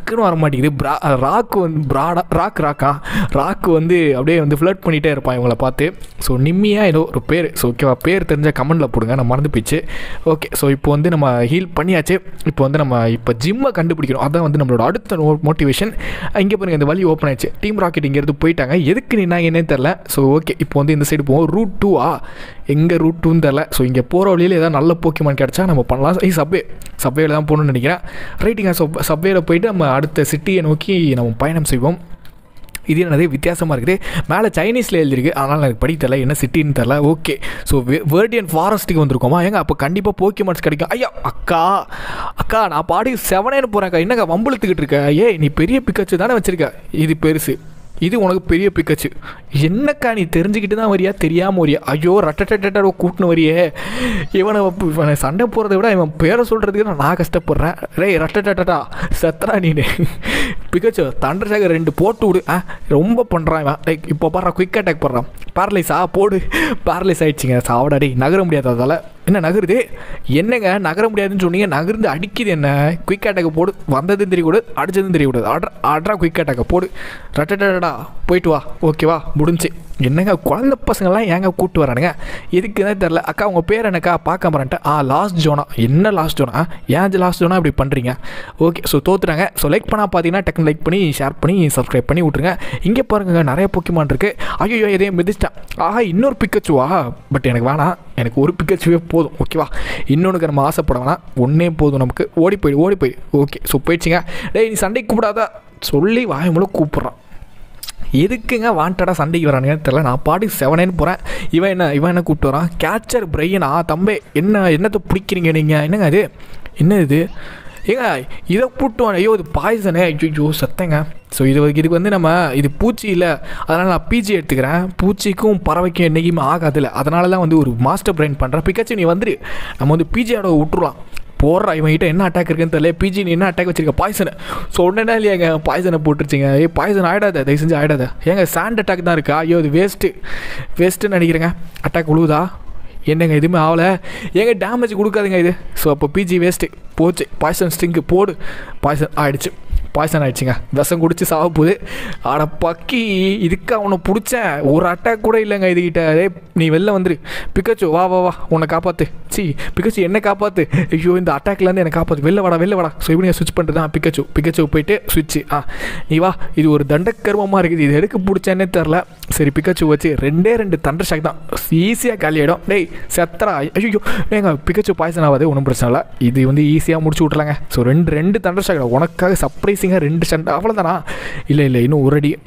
டக்குன்னு வர மாட்டேங்குது ப்ரா ராக்கு வந்து ப்ராடா ராக் ராக்கா ராக்கு வந்து அப்படியே வந்து ஃப்ளட் பண்ணிகிட்டே இருப்பான் இவங்கள பார்த்து ஸோ நிம்மியா ஏதோ ஒரு பேர் ஸோ ஓகேவா பேர் தெரிஞ்ச கமெண்டில் போடுங்க நான் மறந்து போயிடுச்சு ஓகே ஸோ இப்போ வந்து நம்ம ஹீல் பண்ணியாச்சு இப்போ வந்து நம்ம இப்போ ஜிம்மை கண்டுபிடிக்கணும் அதான் வந்து நம்மளோட அடுத்த மோட்டிவேஷன் இங்கே பாருங்க இந்த வழி ஓப்பன் ஆயிடுச்சு டீம் ராக்கெட் இங்கேருந்து போயிட்டாங்க எதுக்கு நின்னாங்க என்னன்னு தெரில ஸோ ஓகே இப்போ வந்து இந்த சைடு போவோம் ரூட் டூவா எங்கே ரூட் டூன்னு தெரில ஸோ இங்கே போகிற வழியில் ஏதாவது நல்ல போக்கிமான் கிடச்சா நம்ம பண்ணலாம் ஐ சப்வே சப்வேல தான் போகணும்னு நினைக்கிறேன் ரைட்டுங்க ஸோ சப்வேல போயிட்டு நம்ம அடுத்த சிட்டியை நோக்கி நம்ம பயணம் செய்வோம் இது என்னது வித்தியாசமாக இருக்குது மேலே சைனீஸில் எழுதிருக்கு அதனால் எனக்கு படிக்க தெரில என்ன சிட்டின்னு தெரில ஓகே ஸோ வேர்டியன் ஃபாரஸ்ட்டுக்கு வந்திருக்கோமா ஏங்க அப்போ கண்டிப்பாக போக்கிமான்ஸ் கிடைக்கும் ஐயா அக்கா அக்கா நான் பாடி செவனேன்னு போகிறேன்க்கா என்னக்கா வம்புழுத்துக்கிட்டு இருக்க ஏய் நீ பெரிய பிக்கச்சு தானே வச்சுருக்க இது பெருசு இது உனக்கு பெரிய பிக்கச்சு என்னக்கா நீ தெரிஞ்சுக்கிட்டு தான் வரியா தெரியாமல் வரியா ஐயோ ரட்டட்டோ கூட்டின்னு வரியே இவனை வப்பு- இவனை சண்டை போகிறத விட இவன் பேரை சொல்கிறதுக்கு நான் கஷ்டப்படுறேன் ரேய் ரட்டட்டா சத்ரா நீனு பிக்கச்சு தண்டர் சேகர் ரெண்டு போட்டு விடு ஆ ரொம்ப பண்ணுறான் இவன் லைக் இப்போ பாடுறான் குயிக் அட்டாக் பண்ணுறான் பேரலைஸா போடு பேரலைஸ் ஆயிடுச்சுங்க சாவடா டேய் நகர முடியாது அதால் என்ன நகருது என்னங்க நகர முடியாதுன்னு சொன்னீங்க நகர்ந்து அடிக்குது என்ன குயிக் அட்டாக் போடு வந்ததும் தெரியக்கூடாது அடிச்சதும் தெரியக்கூடாது ஆட்ரா ஆட்ரா குயிக் அட்டாக்க போடு ரட்டடா போயிட்டு வா ஓகேவா முடிஞ்சு என்னங்க குழந்த பசங்கள்லாம் ஏங்க கூப்பிட்டு வரானுங்க எதுக்கு தான் தெரில அக்கா உங்கள் பேர் என்னக்கா பார்க்க போகிறேன்ட்டு ஆ லாஸ்ட் ஜோனா என்ன லாஸ்ட் ஜோனா ஏன் லாஸ்ட் ஜோனா இப்படி பண்ணுறீங்க ஓகே ஸோ தோத்துறாங்க ஸோ லைக் பண்ணால் பார்த்தீங்கன்னா டக்குன்னு லைக் பண்ணி ஷேர் பண்ணி சப்ஸ்கிரைப் பண்ணி விட்ருங்க இங்கே பாருங்க நிறைய பொக்கிமான் இருக்குது ஐயோ எதையும் மிதிச்சிட்டேன் ஆஹா இன்னொரு பிக்கச்சுவா பட் எனக்கு வேணாம் எனக்கு ஒரு பிக்கச்சுவே போதும் ஓகேவா இன்னொன்றுக்கு நம்ம ஆசைப்பட வேணாம் ஒன்றே போதும் நமக்கு ஓடி போயிடு ஓடி போயிடு ஓகே ஸோ போயிடுச்சுங்க டேய் நீ சண்டைக்கு கூப்பிடாத சொல்லி வாய் மூலம் கூப்பிட்றான் எதுக்குங்க வாண்டடாக சண்டைக்கு வரானுங்கன்னு தெரில நான் பாட்டுக்கு செவனேன்னு போகிறேன் இவன் என்ன இவன் என்ன கூப்பிட்டு வரான் கேச்சர் பிரெயினா தம்பே என்ன என்னத்தை பிடிக்கிறீங்க நீங்கள் என்னங்க அது என்ன இது ஏங்க இதை கூட்டுவான் ஐயோ இது பாய்சனே ஐயோ சத்தங்க ஸோ இது இதுக்கு வந்து நம்ம இது பூச்சி இல்லை அதனால் நான் பிஜி எடுத்துக்கிறேன் பூச்சிக்கும் பறவைக்கும் என்றைக்குமே ஆகாதுல்ல அதனால தான் வந்து ஒரு மாஸ்டர் பிரெயின் பண்ணுறேன் பிக்காச்சு நீ வந்துரு நம்ம வந்து பிஜியோட விட்டுருலாம் போடுறா இவன்கிட்ட என்ன அட்டாக் இருக்குன்னு தெரியல பிஜி நீ என்ன அட்டாக் வச்சிருக்க பாய்சனை சொன்னேன்னா இல்லையாங்க பாய்சனை போட்டுருச்சிங்க ஏ பாய்சன் ஆகிடாத தயவு செஞ்சு ஆகிடாத ஏங்க சாண்ட் அட்டாக் தான் இருக்கா ஐயோ இது வேஸ்ட்டு வேஸ்ட்டுன்னு நினைக்கிறேங்க அட்டாக் விழுவுதா என்னங்க எதுவுமே ஆகலை ஏங்க டேமேஜ் கொடுக்காதுங்க இது ஸோ அப்போ பிஜி வேஸ்ட்டு போச்சு பாய்சன் ஸ்டிங்கு போடு பாய்சன் ஆயிடுச்சு பாய்சன் ஆயிடுச்சுங்க விஷம் குடிச்சு சாக போகுது ஆட பக்கி இதுக்கு அவனை பிடிச்சேன் ஒரு அட்டாக் கூட இல்லைங்க இதுகிட்ட டேய் நீ வெளில வந்துரு பிக்கச்சு வா வா வா உன்னை காப்பாற்று சி பிக்கச்சு என்ன காப்பாற்று ஐயோ இந்த அட்டாக்லேருந்து என்னை காப்பாற்று வெளில வாடா வெளில வாடா ஸோ இப்படி ஸ்விட்ச் பண்ணுறது தான் பிக்கச்சு பிக்கச்சு போயிட்டு ஸ்விட்ச்சு ஆ நீ வா இது ஒரு தண்டக்கர்மமாக இருக்குது இது எதுக்கு பிடிச்சேன்னே தெரில சரி பிக்கச்சு வச்சு ரெண்டே ரெண்டு தண்டர் ஷாக் தான் ஈஸியாக காலி ஆகிடும் டேய் செத்தரா ஐயோ ஏங்க பிக்கச்சு பாய்சன் ஆகாது ஒன்றும் பிரச்சனை இல்லை இது வந்து ஈஸியாக முடிச்சு விட்றலாங்க ஸோ ரெண்டு ரெண்டு தண்டர் ஷாக் உனக்காக சர்ப்ரைசிங்காக ரெண்டு சண்டை அவ்வளோதானா இல்லை இல்லை இன்னும் ஒரு அடி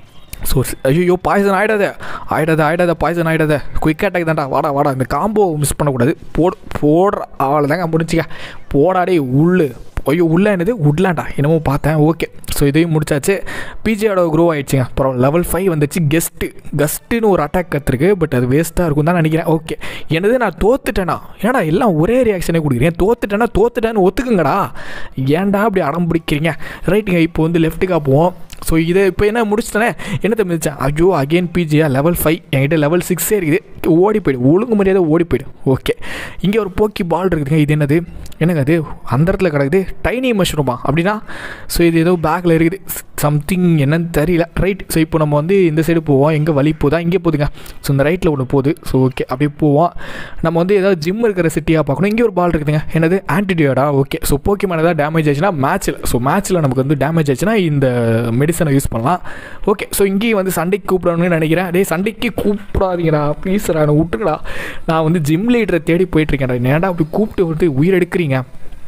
ஸோ ஐயோ பாய்சன் ஆகிடாத ஆகிடாத ஆகிடாத பாய்சன் ஆகிடாத குயிக் அட்டாக் தான்டா வாடா வாடா இந்த காம்போ மிஸ் பண்ணக்கூடாது போடு போடுற அவ்வளோதாங்க முடிச்சிக்க போடாடே உள்ளு ஐயோ உள்ள என்னது உட்லாண்டா என்னமோ பார்த்தேன் ஓகே ஸோ இதையும் முடிச்சாச்சு பிஜியோட க்ரோ ஆயிடுச்சுங்க அப்புறம் லெவல் ஃபைவ் வந்துச்சு கெஸ்ட்டு கஸ்ட்டுன்னு ஒரு அட்டாக் கற்றுருக்கு பட் அது வேஸ்ட்டாக இருக்கும் தான் நினைக்கிறேன் ஓகே என்னது நான் தோத்துட்டேனா ஏன்னா எல்லாம் ஒரே ரியாக்ஷனே கொடுக்குறேன் தோத்துட்டேன்னா தோத்துட்டேன்னு ஒத்துக்குங்கடா ஏன்டா அப்படி அடம் பிடிக்கிறீங்க ரைட்டுங்க இப்போ வந்து லெஃப்ட்டுக்காக போவோம் ஸோ இதை இப்போ என்ன முடிச்சிட்டேனே என்னத்தை மிதிச்சேன் ஐயோ அகெயின் பிஜியா லெவல் ஃபைவ் என்கிட்ட லெவல் சிக்ஸே இருக்குது ஓடி போயிடு ஒழுங்கு மரியாதை ஓடி போயிடு ஓகே இங்கே ஒரு போக்கி பால் இருக்குதுங்க இது என்னது என்னங்க அது அந்த இடத்துல கிடக்குது டைனி மஷ்ரூமா அப்படின்னா ஸோ இது ஏதோ பேக்கில் இருக்குது சம்திங் என்னன்னு தெரியல ரைட் ஸோ இப்போ நம்ம வந்து இந்த சைடு போவோம் எங்கே வழி போதா இங்கே போதுங்க ஸோ இந்த ரைட்டில் ஒன்று போகுது ஸோ ஓகே அப்படியே போவோம் நம்ம வந்து ஏதாவது ஜிம் இருக்கிற சிட்டியாக பார்க்கணும் இங்கே ஒரு பால் இருக்குதுங்க என்னது ஆன்டிடியோடா ஓகே ஸோ போக்கிமான் ஏதாவது டேமேஜ் ஆச்சுன்னா மேட்ச்சில் ஸோ மேட்ச்சில் நமக்கு வந்து டேமேஜ் ஆச்சுன்னா இந்த மெடிசனை யூஸ் பண்ணலாம் ஓகே ஸோ இங்கேயும் வந்து சண்டைக்கு கூப்பிடணும்னு நினைக்கிறேன் டேய் சண்டைக்கு கூப்பிடாதீங்கடா ப்ளீஸ்டா நான் விட்டுருடா நான் வந்து ஜிம் லீடரை தேடி போயிட்டுருக்கேன்டா ஏன்டா அப்படி கூப்பிட்டு விட்டு உயிர் எடுக்கிறீங்க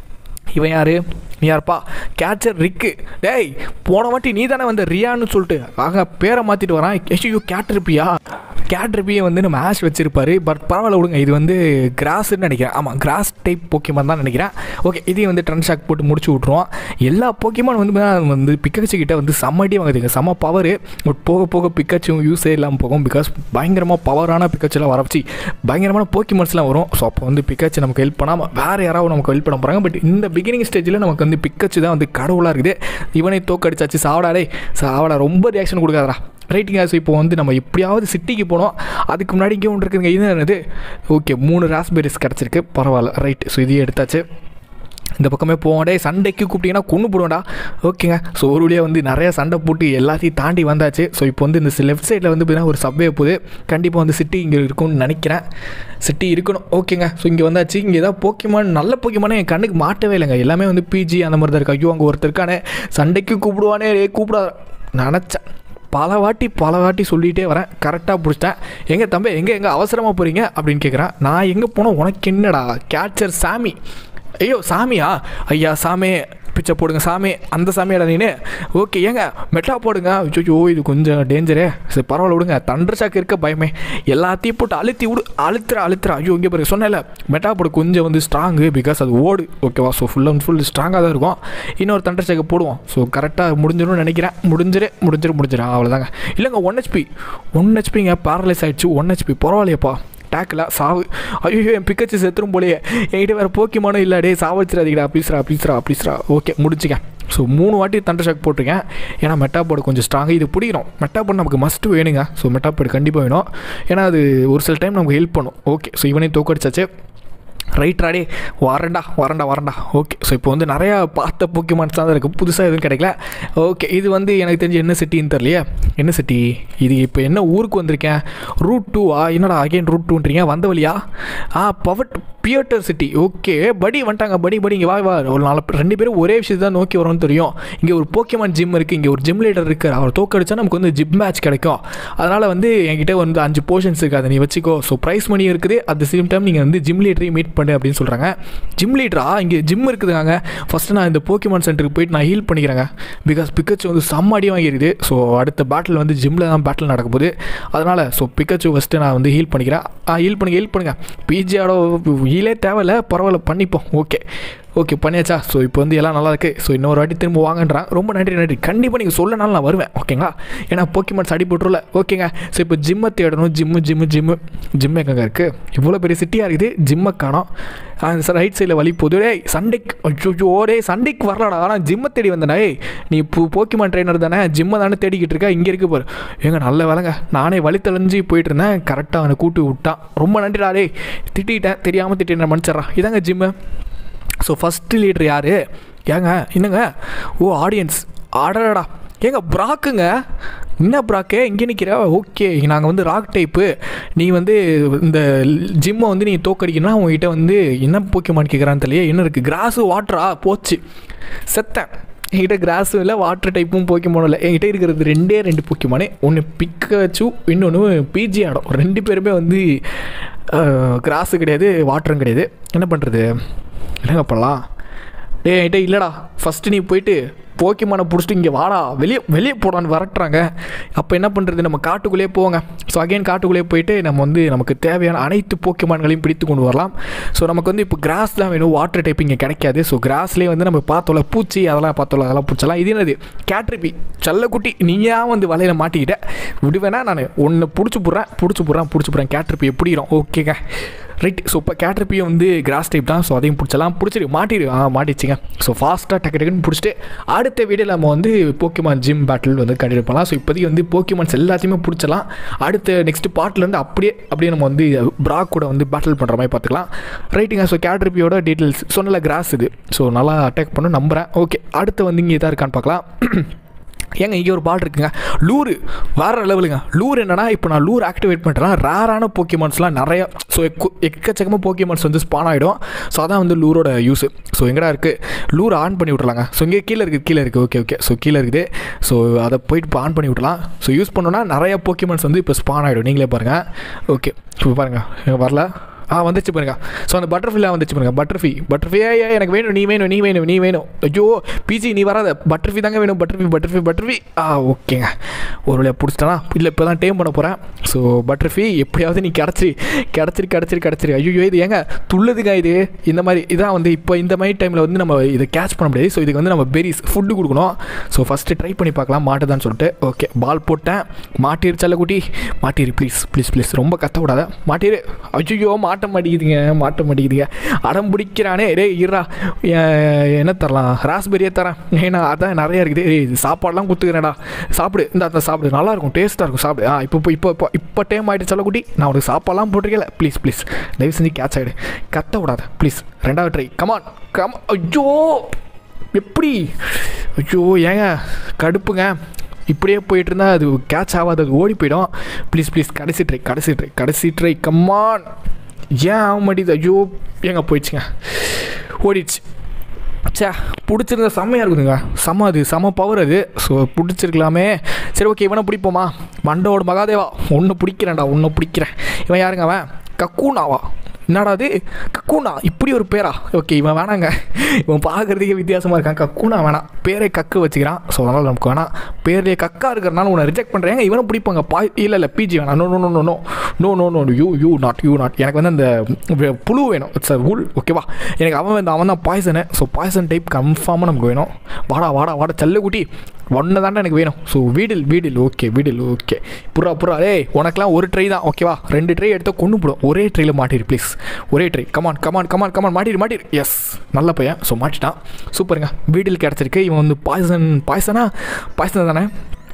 இவன் யாரு நீ யாருப்பா கேச்சர் ரிக்கு டேய் போன வாட்டி நீ தானே வந்த ரியான்னு சொல்லிட்டு ஆக பேரை மாற்றிட்டு வரான் எஷியோ கேட்ருப்பியா கேட்ருப்பியை வந்து நம்ம ஆஷ் வச்சிருப்பாரு பட் பரவாயில்ல விடுங்க இது வந்து கிராஸ்ன்னு நினைக்கிறேன் ஆமாம் கிராஸ் டைப் போக்கிமான் தான் நினைக்கிறேன் ஓகே இதையும் வந்து ட்ரன்ஷாக் போட்டு முடிச்சு விட்ருவோம் எல்லா போக்கிமான் வந்து பார்த்தீங்கன்னா வந்து பிக்கச்சு கிட்ட வந்து செம்மடி வாங்குதுங்க செம்ம பவர் பட் போக போக பிக்கச்சும் யூஸே இல்லாமல் போகும் பிகாஸ் பயங்கரமாக பவரான பிக்கச்சுலாம் வரவச்சு பயங்கரமான போக்கிமான்ஸ்லாம் வரும் ஸோ அப்போ வந்து பிக்கச்சு நமக்கு ஹெல்ப் பண்ணாமல் வேறு யாராவது நமக்கு ஹெல்ப் பண்ண போகிறாங்க பட் இந்த பிகினிங் ஸ்டேஜில் நமக்கு வந்து பிக்கச்சு தான் வந்து கடவுளாக இருக்குது இவனை தோக்கடிச்சாச்சு சாவடாடே சாவடா ரொம்ப ரியாக்ஷன் கொடுக்காதடா ரைட்டுங்க ஸோ இப்போ வந்து நம்ம எப்படியாவது சிட்டிக்கு போனோம் அதுக்கு முன்னாடி இங்கே ஒன்று இருக்குதுங்க இது என்னது ஓகே மூணு ராஸ்பெரிஸ் கிடச்சிருக்கு பரவாயில்ல ரைட் ஸோ இதையும் எடுத்தாச்சு இந்த பக்கமே போவோம் டேய் சண்டைக்கு கூப்பிட்டீங்கன்னா கொண்டு போடுவேன்டா ஓகேங்க ஸோ ஒரு வழியாக வந்து நிறைய சண்டை போட்டு எல்லாத்தையும் தாண்டி வந்தாச்சு ஸோ இப்போ வந்து இந்த லெஃப்ட் சைடில் வந்து பார்த்தீங்கன்னா ஒரு சப்வே போகுது கண்டிப்பாக வந்து சிட்டி இங்கே இருக்கும்னு நினைக்கிறேன் சிட்டி இருக்கணும் ஓகேங்க ஸோ இங்கே வந்தாச்சு இங்கே ஏதாவது போக்கிமான் நல்ல போக்கிமானே என் கண்ணுக்கு மாட்டவே இல்லைங்க எல்லாமே வந்து பிஜி அந்த மாதிரி தான் இருக்கு ஐயோ அங்கே ஒருத்தர் இருக்கானே சண்டைக்கு கூப்பிடுவானே டேய் கூப்பிடா நினச்சேன் பல வாட்டி பல வாட்டி சொல்லிகிட்டே வரேன் கரெக்டாக பிடிச்சிட்டேன் எங்கே தம்பி எங்கே எங்கே அவசரமாக போகிறீங்க அப்படின்னு கேட்குறேன் நான் எங்கே போனோம் உனக்கு என்னடா கேட்சர் சாமி ஐயோ சாமியா ஐயா சாமி பிச்சை போடுங்க சாமி அந்த சாமியாடா நீனு ஓகே ஏங்க மெட்டா போடுங்க ஐயோ இது கொஞ்சம் டேஞ்சரே சரி பரவாயில்ல விடுங்க தண்டர் சாக்கு இருக்க பயமே எல்லாத்தையும் போட்டு அழுத்தி விடு அழுத்துற அழுத்துற ஐயோ இங்கே பாருங்க சொன்னேன்ல மெட்டா போடு கொஞ்சம் வந்து ஸ்ட்ராங்கு பிகாஸ் அது ஓடு ஓகேவா ஸோ ஃபுல் அண்ட் ஃபுல் ஸ்ட்ராங்காக தான் இருக்கும் இன்னொரு தண்டர் சாக்கு போடுவோம் ஸோ கரெக்டாக முடிஞ்சிடும்னு நினைக்கிறேன் முடிஞ்சிரு முடிஞ்சிரு முடிஞ்சிரு அவ்வளோதாங்க இல்லைங்க ஒன் ஹெச்பி ஒன் ஹெச்பிங்க பேரலைஸ் ஆகிடுச்சு ஒன் ஹெச்பி பரவாயில்லையப்பா டேக்கில் சாவு ஐயோ என் பிக்கச்சு செத்துரும் போலயே என்கிட்ட வேறு போக்கிமானோ இல்லை டே சாவச்சிடாதீங்கடா ப்ளீஸ்ரா ப்ளீஸ்ரா ப்ளீஸ்ரா ஓகே முடிச்சுக்க ஸோ மூணு வாட்டி தண்டர் ஷாக் போட்டிருக்கேன் ஏன்னா மெட்டாபோர்டு கொஞ்சம் ஸ்ட்ராங்காக இது பிடிக்கிறோம் மெட்டாபோர்டு நமக்கு மஸ்ட்டு வேணுங்க ஸோ மெட்டாபோர்டு கண்டிப்பாக வேணும் ஏன்னா அது ஒரு சில டைம் நமக்கு ஹெல்ப் பண்ணும் ஓகே ஸோ இவனையும் தோக்கடிச்சாச்சு ரைட்ராடே வரண்டா வரண்டா வரண்டா ஓகே ஸோ இப்போ வந்து நிறையா பார்த்த போக்கிமான்ஸ் தான் இருக்குது புதுசாக எதுவும் கிடைக்கல ஓகே இது வந்து எனக்கு தெரிஞ்சு என்ன சிட்டின்னு தெரியலையே என்ன சிட்டி இது இப்போ என்ன ஊருக்கு வந்திருக்கேன் ரூட் டூவா என்னடா அகைன் ரூட் டூன்றீங்க வந்த வழியா ஆ பவட் பியட்டர் சிட்டி ஓகே படி வந்துட்டாங்க படி படி இங்கே வா வா ஒரு நாலு ரெண்டு பேரும் ஒரே விஷயத்தை தான் நோக்கி வரோம்னு தெரியும் இங்கே ஒரு போக்கியமான் ஜிம் இருக்குது இங்கே ஒரு ஜிம் லீடர் இருக்கார் அவர் தோக்கடிச்சா நமக்கு வந்து ஜிம் மேட்ச் கிடைக்கும் அதனால் வந்து என்கிட்ட வந்து அஞ்சு போர்ஷன்ஸ் இருக்குது அதை நீ வச்சுக்கோ ஸோ ப்ரைஸ் மணி இருக்குது அட் த சேம் டைம் நீங்கள் வந்து ஜிம் லீடரையும் மீட் பண்ணு அப்படின்னு சொல்கிறாங்க ஜிம் லீடரா இங்கே ஜிம் இருக்குதுங்க ஃபஸ்ட்டு நான் இந்த போக்கிமான் சென்டருக்கு போயிட்டு நான் ஹீல் பண்ணிக்கிறேங்க பிகாஸ் பிக்கச்சு வந்து செம்ம அடி வாங்கிருக்குது ஸோ அடுத்த பேட்டில் வந்து ஜிம்மில் தான் பேட்டில் நடக்க போகுது அதனால் ஸோ பிக்கச்சு ஃபஸ்ட்டு நான் வந்து ஹீல் பண்ணிக்கிறேன் ஆ ஹீல் பண்ணுங்க ஹீல் பண்ணுங்கள் பிஜியோட ஹீலே தேவையில்ல பரவாயில்ல பண்ணிப்போம் ஓகே ஓகே பண்ணியாச்சா ஸோ இப்போ வந்து எல்லாம் நல்லா இருக்குது ஸோ இன்னொரு வாட்டி திரும்ப வாங்கன்றான் ரொம்ப நன்றி நன்றி கண்டிப்பாக நீங்கள் சொல்லனாலும் நான் வருவேன் ஓகேங்களா ஏன்னா போக்கிமான்ஸ் அடி போட்டுருல ஓகேங்க ஸோ இப்போ ஜிம்மை தேடணும் ஜிம்மு ஜிம்மு ஜிம்மு ஜிம் எங்கங்க இருக்குது இவ்வளோ பெரிய சிட்டியாக இருக்குது ஜிம்மை காணோம் ரைட் சைடில் வழி போகுது டேய் சண்டைக்கு ஐயோ டேய் சண்டைக்கு வரலடா ஆனால் ஜிம்மை தேடி வந்தேனே நீ இப்போ போக்கிமான் ட்ரைனர் தானே ஜிம்மை தானே தேடிக்கிட்டு இருக்க இங்கே இருக்கு பாரு ஏங்க நல்ல வேலைங்க நானே வழி தெளிஞ்சு போயிட்டு இருந்தேன் கரெக்டாக அவனை கூட்டி விட்டான் ரொம்ப நன்றிடா டேய் திட்டிட்டேன் தெரியாமல் திட்டிட்டேன் மன்னிச்சிட்றா இதாங்க ஜிம்மு ஸோ ஃபஸ்ட்டு லீடர் யார் ஏங்க என்னங்க ஓ ஆடியன்ஸ் ஆடடா ஏங்க ப்ராக்குங்க என்ன ப்ராக்கே இங்கே நிற்கிற ஓகே நாங்கள் வந்து ராக் டைப்பு நீ வந்து இந்த ஜிம்மை வந்து நீ தோக்கடிக்கணும்னா உங்ககிட்ட வந்து என்ன போக்கியமான்னு கேட்குறான்னு தெரியல என்ன இருக்குது கிராஸு வாட்டரா போச்சு செத்தேன் என்கிட்ட கிராஸும் இல்லை வாட்டர் டைப்பும் போக்கிமானும் இல்லை என்கிட்ட இருக்கிறது ரெண்டே ரெண்டு போக்கிமானே ஒன்று பிக்கச்சு இன்னொன்று பிஜி ஆடும் ரெண்டு பேருமே வந்து கிராஸு கிடையாது வாட்டரும் கிடையாது என்ன பண்ணுறது என்னங்க பண்ணலாம் டே என்கிட்ட இல்லைடா ஃபஸ்ட்டு நீ போயிட்டு போக்கிமானை பிடிச்சிட்டு இங்கே வாடா வெளியே வெளியே போடான்னு வரட்டுறாங்க அப்போ என்ன பண்ணுறது நம்ம காட்டுக்குள்ளேயே போங்க ஸோ அகைன் காட்டுக்குள்ளேயே போயிட்டு நம்ம வந்து நமக்கு தேவையான அனைத்து போக்கிமான்களையும் பிடித்து கொண்டு வரலாம் ஸோ நமக்கு வந்து இப்போ கிராஸ் தான் வேணும் வாட்டர் டைப் இங்கே கிடைக்காது ஸோ கிராஸ்லேயே வந்து நம்ம பார்த்தோம்ல பூச்சி அதெல்லாம் பார்த்தோம்ல அதெல்லாம் பிடிச்சலாம் இது என்னது கேட்ரிபி செல்லக்குட்டி நீயா வந்து வலையில் மாட்டிக்கிட்ட விடுவேனா நான் ஒன்று பிடிச்சி போடுறேன் பிடிச்சி போடுறேன் பிடிச்சி போடுறேன் கேட்ரிபி எப்படிரும் ஓகேங்க ரைட் ஸோ இப்போ கேட்ரிப்பியும் வந்து கிராஸ் டைப் தான் ஸோ அதையும் பிடிச்சலாம் பிடிச்சிரு மாட்டிடு ஆ மாட்டிச்சுங்க ஸோ ஃபாஸ்ட்டாக டக்கு டக்குன்னு பிடிச்சிட்டு அடுத்த வீடியோவில் நம்ம வந்து போக்கிமான் ஜிம் பேட்டில் வந்து கண்டினியூ பண்ணலாம் ஸோ இப்போதைக்கு வந்து போக்கிமான்ஸ் எல்லாத்தையுமே பிடிச்சலாம் அடுத்த நெக்ஸ்ட் பார்ட்லேருந்து அப்படியே அப்படியே நம்ம வந்து ப்ராக் கூட வந்து பேட்டில் பண்ணுற மாதிரி பார்த்துக்கலாம் ரைட்டுங்க ஸோ கேட்ரிப்பியோட டீட்டெயில்ஸ் சொன்னல கிராஸ் இது ஸோ நல்லா அட்டாக் பண்ண நம்புகிறேன் ஓகே அடுத்து வந்து இங்கே இதாக இருக்கான்னு பார்க்கலாம் ஏங்க இங்கே ஒரு பால் இருக்குங்க லூரு வேறு லெவலுங்க லூர் என்னன்னா இப்போ நான் லூர் ஆக்டிவேட் பண்ணுறேன் ரேரான போக்கிமான்ஸ்லாம் நிறையா ஸோ எக்கச்சக்கமாக போக்கிமான்ஸ் வந்து ஸ்பான் ஆகிடும் ஸோ அதான் வந்து லூரோட யூஸ் ஸோ எங்கடா இருக்குது லூர் ஆன் பண்ணி விட்றலாங்க ஸோ இங்கே கீழே இருக்குது கீழே இருக்குது ஓகே ஓகே ஸோ கீழே இருக்குது ஸோ அதை போயிட்டு இப்போ ஆன் பண்ணி விட்றலாம் ஸோ யூஸ் பண்ணோன்னா நிறைய போக்கிமான்ஸ் வந்து இப்போ ஸ்பான் ஆகிடும் நீங்களே பாருங்கள் ஓகே இப்போ பாருங்கள் வரல ஆ வந்துச்சு பாருங்க ஸோ அந்த பட்டர்ஃபிலாம் வந்துச்சு பாருங்க பட்டர்ஃபி பட்டர்ஃபி ஏ எனக்கு வேணும் நீ வேணும் நீ வேணும் நீ வேணும் ஐயோ பிஜி நீ வராத பட்டர்ஃபி தாங்க வேணும் பட்டர்ஃபி பட்டர்ஃபி பட்டர்ஃபி ஆ ஓகேங்க ஒரு வழியாக பிடிச்சிட்டனா இல்லை இப்போ தான் டேம் பண்ண போகிறேன் ஸோ பட்டர்ஃபி எப்படியாவது நீ கிடச்சிரி கிடச்சிரி கிடச்சிரி கிடச்சிரி ஐயோ இது ஏங்க துள்ளுதுங்க இது இந்த மாதிரி இதான் வந்து இப்போ இந்த மாதிரி டைமில் வந்து நம்ம இதை கேட்ச் பண்ண முடியாது ஸோ இதுக்கு வந்து நம்ம பெரிஸ் ஃபுட்டு கொடுக்கணும் ஸோ ஃபஸ்ட்டு ட்ரை பண்ணி பார்க்கலாம் மாட்டுதான்னு சொல்லிட்டு ஓகே பால் போட்டேன் மாட்டிரு செல்லக்குட்டி மாட்டிரு ப்ளீஸ் ப்ளீஸ் ப்ளீஸ் ரொம்ப கத்த விடாத மாட்டிரு ஐயோ மாட்ட மாட்ட மாட்டேங்குதுங்க மாட்ட மாட்டேங்குதுங்க அடம் பிடிக்கிறானே டேய் இருடா என்ன தரலாம் ராஸ்பெரியே தரேன் ஏன்னா அதான் நிறையா இருக்குது ஏய் இது சாப்பாடெலாம் கொடுத்துக்கிறேன்டா சாப்பிடு இந்த அதை சாப்பிடு நல்லா இருக்கும் டேஸ்ட்டாக இருக்கும் சாப்பிடு ஆ இப்போ இப்போ இப்போ இப்போ இப்போ டைம் ஆகிட்டு சொல்லக்குட்டி நான் உனக்கு சாப்பாடெலாம் போட்டிருக்கல ப்ளீஸ் ப்ளீஸ் தயவு செஞ்சு கேட்ச் ஆகிடு கத்த விடாத ப்ளீஸ் ரெண்டாவது ட்ரை கமான் கம் ஐயோ எப்படி ஐயோ ஏங்க கடுப்புங்க இப்படியே போயிட்டு இருந்தால் அது கேட்ச் ஆகாது அது ஓடி போயிடும் ப்ளீஸ் ப்ளீஸ் கடைசி ட்ரை கடைசி ட்ரை கடைசி ட்ரை கம்மான் ஏன் ஆக மாட்டேது ஐயோ ஏங்க போயிடுச்சுங்க ஓடிடுச்சு சே பிடிச்சிருந்த செம்மையாக இருக்குதுங்க செம்ம அது செம்ம பவர் அது ஸோ பிடிச்சிருக்கலாமே சரி ஓகே இவனை பிடிப்போமா மண்டோட மகாதேவா ஒன்று பிடிக்கிறேன்டா ஒன்று பிடிக்கிறேன் இவன் யாருங்க அவன் கக்கூனாவா என்னடா அது கக்கூனா இப்படி ஒரு பேரா ஓகே இவன் வேணாங்க இவன் பார்க்குறதுக்கே வித்தியாசமாக இருக்கான் கக்கூனா வேணாம் பேரே கக்கு வச்சுக்கிறான் ஸோ அதனால் நமக்கு வேணாம் பேர்லேயே கக்கா இருக்கிறனால உன்னை ரிஜெக்ட் பண்ணுறேன் இவனை பிடிப்பாங்க பா இல்லை இல்லை பிஜி வேணாம் no no no no no no no no you you not you not எனக்கு வந்து அந்த புழு வேணும் இட்ஸ் அ உள் ஓகேவா எனக்கு அவன் வந்து அவன் தான் பாய்சனு ஸோ பாய்சன் டைப் கன்ஃபார்மாக நமக்கு வேணும் வாடா வாடா வாடா செல்லக்குட்டி ஒன்று தாண்டா எனக்கு வேணும் so Weedle Weedle okay Weedle okay புறா புறா ஏய் உனக்கெலாம் ஒரு ட்ரை தான் ஓகேவா ரெண்டு ட்ரை எடுத்து கொண்டு போடும் ஒரே ட்ரையில் மாட்டிரு ப்ளீஸ் ஒரே try come on come on come on come on மாட்டிரு மாட்டிரு எஸ் நல்ல பையன் ஸோ மாட்டிட்டான் சூப்பருங்க வீடில் கிடச்சிருக்கு இவன் வந்து பாய்சன் பாய்சனா பாய்சன் தானே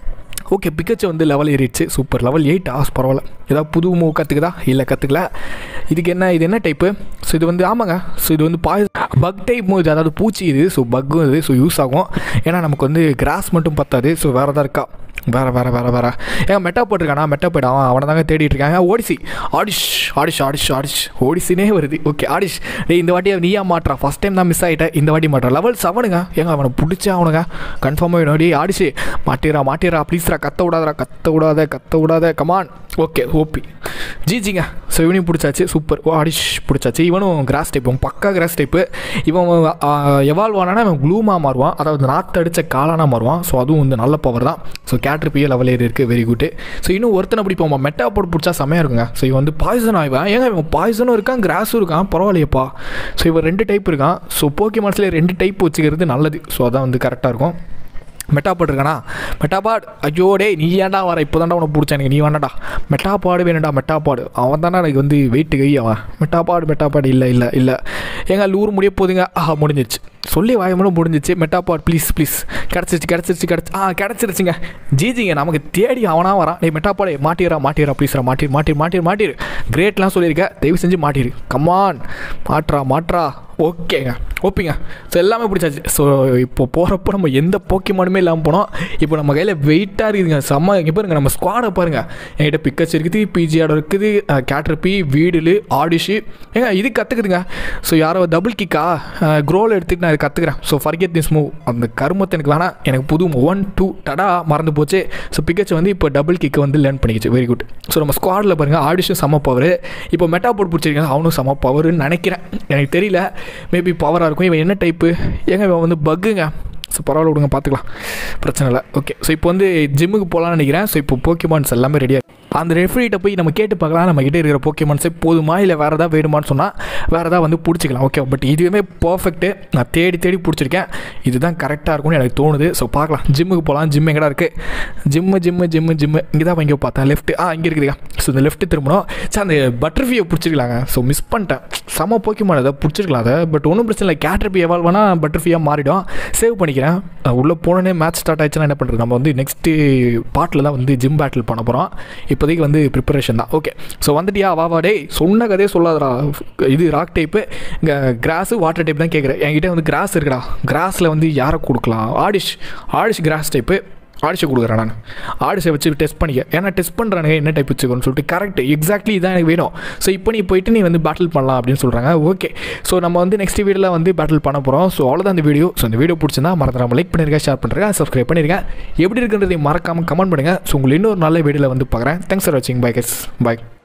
ஓகே பிக்கச்சு வந்து லெவல் ஏறிடுச்சு சூப்பர் லெவல் எயிட் ஆஸ் பரவாயில்ல ஏதாவது புது மூவ் கற்றுக்குதா இல்லை கற்றுக்கல இதுக்கு என்ன இது என்ன டைப்பு ஸோ இது வந்து ஆமாங்க ஸோ இது வந்து பாய் பக் டைப் மூவ் இது அதாவது பூச்சி இது ஸோ பக்கும் இது ஸோ யூஸ் ஆகும் ஏன்னா நமக்கு வந்து கிராஸ் மட்டும் பத்தாது ஸோ வேறு தான் இருக்கா வேறு வேறு வேறு வேறு ஏங்க மெட்டா போட்டிருக்கானா மெட்டா போய்ட்டு அவன் அவனை தாங்க தேடிட்டு இருக்காங்க ஓடிசி ஆடிஷ் ஆடிஷ் ஆடிஷ் ஆடிஷ் ஓடிசினே வருது ஓகே ஆடிஷ் டேய் இந்த வாட்டி நீயா மாட்டுறா ஃபஸ்ட் டைம் தான் மிஸ் ஆகிட்டேன் இந்த வாட்டி மாட்டுறா லெவல் செவனுங்க ஏங்க அவனை பிடிச்சா அவனுங்க கன்ஃபார்மாக வேணும் டேய் ஆடிஷ் மாட்டிரா மாட்டிரா ப்ளீஸ்ரா கத்த விடாதரா கத்த விடாத கத்த விடாத கமான் ஓகே ஓபி ஜிஜிங்க ஸோ இவனையும் பிடிச்சாச்சு சூப்பர் ஓ ஆடிஷ் பிடிச்சாச்சு இவனும் கிராஸ் டைப் பக்கா கிராஸ் டைப்பு இவன் எவால்வ் ஆனானா இவன் க்ளூமாக மாறுவான் அதாவது நாற்று அடித்த காலானா மாறுவான் ஸோ அதுவும் வந்து நல்ல பவர் தான் ஸோ கேட்ரிப்பியே லெவல் ஏறி இருக்குது வெரி குட் ஸோ இன்னும் ஒருத்தனை பிடிப்போம் மெட்டா போட்டு பிடிச்சா செமையாக இருக்குங்க ஸோ இவன் வந்து பாய்சன் ஆயிவன் ஏங்க இவன் பாய்சனும் இருக்கான் கிராஸும் இருக்கான் பரவாயில்லையப்பா ஸோ இவன் ரெண்டு டைப் இருக்கான் ஸோ போக்கி மனசில் ரெண்டு டைப் வச்சுக்கிறது நல்லது ஸோ அதான் வந்து கரெக்டாக இருக்கும் மெட்டாபாட் இருக்கானா மெட்டாபாட் ஐயோ டேய் நீ ஏன்டா வர இப்போ தான்டா உனக்கு பிடிச்சா எனக்கு நீ வேணாடா மெட்டாபாடு வேணும்டா மெட்டாபாடு அவன் தானே எனக்கு வந்து வெயிட்டு கை அவன் மெட்டாபாடு மெட்டாபாடு இல்லை இல்லை இல்லை ஏங்க லூர் முடிய போதுங்க ஆஹா முடிஞ்சிச்சு சொல்லி வாயமனும் முடிஞ்சிச்சு மெட்டாபாட் ப்ளீஸ் ப்ளீஸ் கிடச்சிருச்சு கிடச்சிருச்சு கிடச்சி ஆ கிடச்சிருச்சுங்க ஜிஜிங்க நமக்கு தேடி அவனாக வரான் டேய் மெட்டாபாடே மாட்டிடுறா மாட்டிடுறா ப்ளீஸ்ரா மாட்டிரு மாட்டிரு மாட்டிரு மாட்டிரு கிரேட்லாம் சொல்லியிருக்க தயவு செஞ்சு மாட்டிரு கம்மான் மாட்றா மாட்றா ஓகேங்க ஓப்பிங்க ஸோ எல்லாமே பிடிச்சாச்சு ஸோ இப்போ போகிறப்போ நம்ம எந்த போக்கிமானுமே இல்லாமல் போனோம் இப்போ நம்ம கையில் வெயிட்டாக இருக்குதுங்க செம்ம இங்கே பாருங்க நம்ம ஸ்குவாடை பாருங்கள் என்கிட்ட பிக்கச் இருக்குது பிஜிஆர் இருக்குது கேட்ரப்பி வீடிலு ஆடிஷு ஏங்க இது கற்றுக்குதுங்க ஸோ யாரோ டபுள் கிக்கா க்ரோவில் எடுத்துட்டு நான் இது கற்றுக்குறேன் ஸோ ஃபர்கெட் திஸ் மூவ் அந்த கருமத்தை எனக்கு வேணாம் எனக்கு புது ஒன் டூ டடா மறந்து போச்சு ஸோ பிக்கச் வந்து இப்போ டபுள் கிக்கை வந்து லேர்ன் பண்ணிக்கிச்சு வெரி குட் ஸோ நம்ம ஸ்குவாடில் பாருங்கள் ஆடிஷும் செம்ம பவர் இப்போ மெட்டா போட்டு பிடிச்சிருக்காங்க அவனும் செம்ம பவர்னு நினைக்கிறேன் எனக்கு தெரியல மேபி பவராக இருக்கும் இவன் என்ன டைப்பு ஏங்க இவன் வந்து பக்குங்க ஸோ பரவாயில்ல விடுங்க பார்த்துக்கலாம் பிரச்சனை இல்லை ஓகே ஸோ இப்போ வந்து ஜிம்முக்கு போகலான்னு நினைக்கிறேன் ஸோ இப்போ போக்கிமான்ஸ் எல்லாமே ரெடியாக அந்த ரெஃப்ரிகிட்ட போய் நம்ம கேட்டு பார்க்கலாம் நம்ம கிட்டே இருக்கிற போக்கிமான்ஸே போதுமா இல்லை வேறு ஏதாவது வேணுமான்னு சொன்னால் வேறு ஏதாவது வந்து பிடிச்சிக்கலாம் ஓகே பட் இதுவுமே பர்ஃபெக்ட்டு நான் தேடி தேடி பிடிச்சிருக்கேன் இதுதான் கரெக்டாக இருக்கும்னு எனக்கு தோணுது ஸோ பார்க்கலாம் ஜிம்முக்கு போகலாம் ஜிம் எங்கடா இருக்குது ஜிம்மு ஜிம்மு ஜிம்மு ஜிம்மு இங்கே தான் இங்கே பார்த்தேன் லெஃப்ட் ஆ இங்கே இருக்குதுங்க ஸோ இந்த லெஃப்ட்டு திரும்பணும் சார் அந்த பட்டர்ஃபியை பிடிச்சிருக்கலாங்க ஸோ மிஸ் பண்ணிட்டேன் செம போக்கிமான் அதை பிடிச்சிருக்கலாம் அதை பட் ஒன்றும் பிரச்சனை இல்லை கேட்ரபி எவால்வனா பட்டர்ஃபியாக மாறிடும் சேவ் பண்ணிக்கிறேன் உள்ளே போனோடனே மேட்ச் ஸ்டார்ட் ஆயிடுச்சுன்னா என்ன பண்ணுறது நம்ம வந்து நெக்ஸ்ட்டு பார்ட்டில் தான் வந்து ஜிம் பேட்டில் பண்ண போகிறோம் இப்போதைக்கு வந்து ப்ரிப்பரேஷன் தான் ஓகே ஸோ வந்துட்டியா வா வா டேய் சொன்ன கதையே சொல்லாதடா இது ராக் டைப்பு இங்கே கிராஸு வாட்டர் டைப் தான் கேட்குறேன் என்கிட்ட வந்து கிராஸ் இருக்குடா கிராஸில் வந்து யாரை கொடுக்கலாம் ஆடிஷ் ஆடிஷ் கிராஸ் டைப்பு ஆடிஷை கொடுக்குறேன் நான் ஆடிஷை வச்சு டெஸ்ட் பண்ணிக்க ஏன்னா டெஸ்ட் பண்ணுறானுங்க என்ன டைப் வச்சுக்கோன்னு சொல்லிட்டு கரெக்ட் எக்ஸாக்ட்லி இதான் எனக்கு வேணும் ஸோ இப்போ நீ போயிட்டு நீ வந்து பேட்டில் பண்ணலாம் அப்படின்னு சொல்கிறாங்க ஓகே ஸோ நம்ம வந்து நெக்ஸ்ட் வீடியோவில் வந்து பேட்டில் பண்ண போகிறோம் ஸோ அவ்வளோதான் இந்த வீடியோ ஸோ இந்த வீடியோ பிடிச்சிருந்தா மறந்துடாம லைக் பண்ணிருக்கேன் ஷேர் பண்ணுறேன் சப்ஸ்கிரைப் பண்ணிருக்கேன் எப்படி இருக்குன்றதை மறக்காமல் கமெண்ட் பண்ணுங்கள் ஸோ உங்களை இன்னொரு நல்ல வீடியோவில் வந்து பார்க்குறேன் தேங்க்ஸ் ஃபார் வாட்சிங் பை கெஸ் பை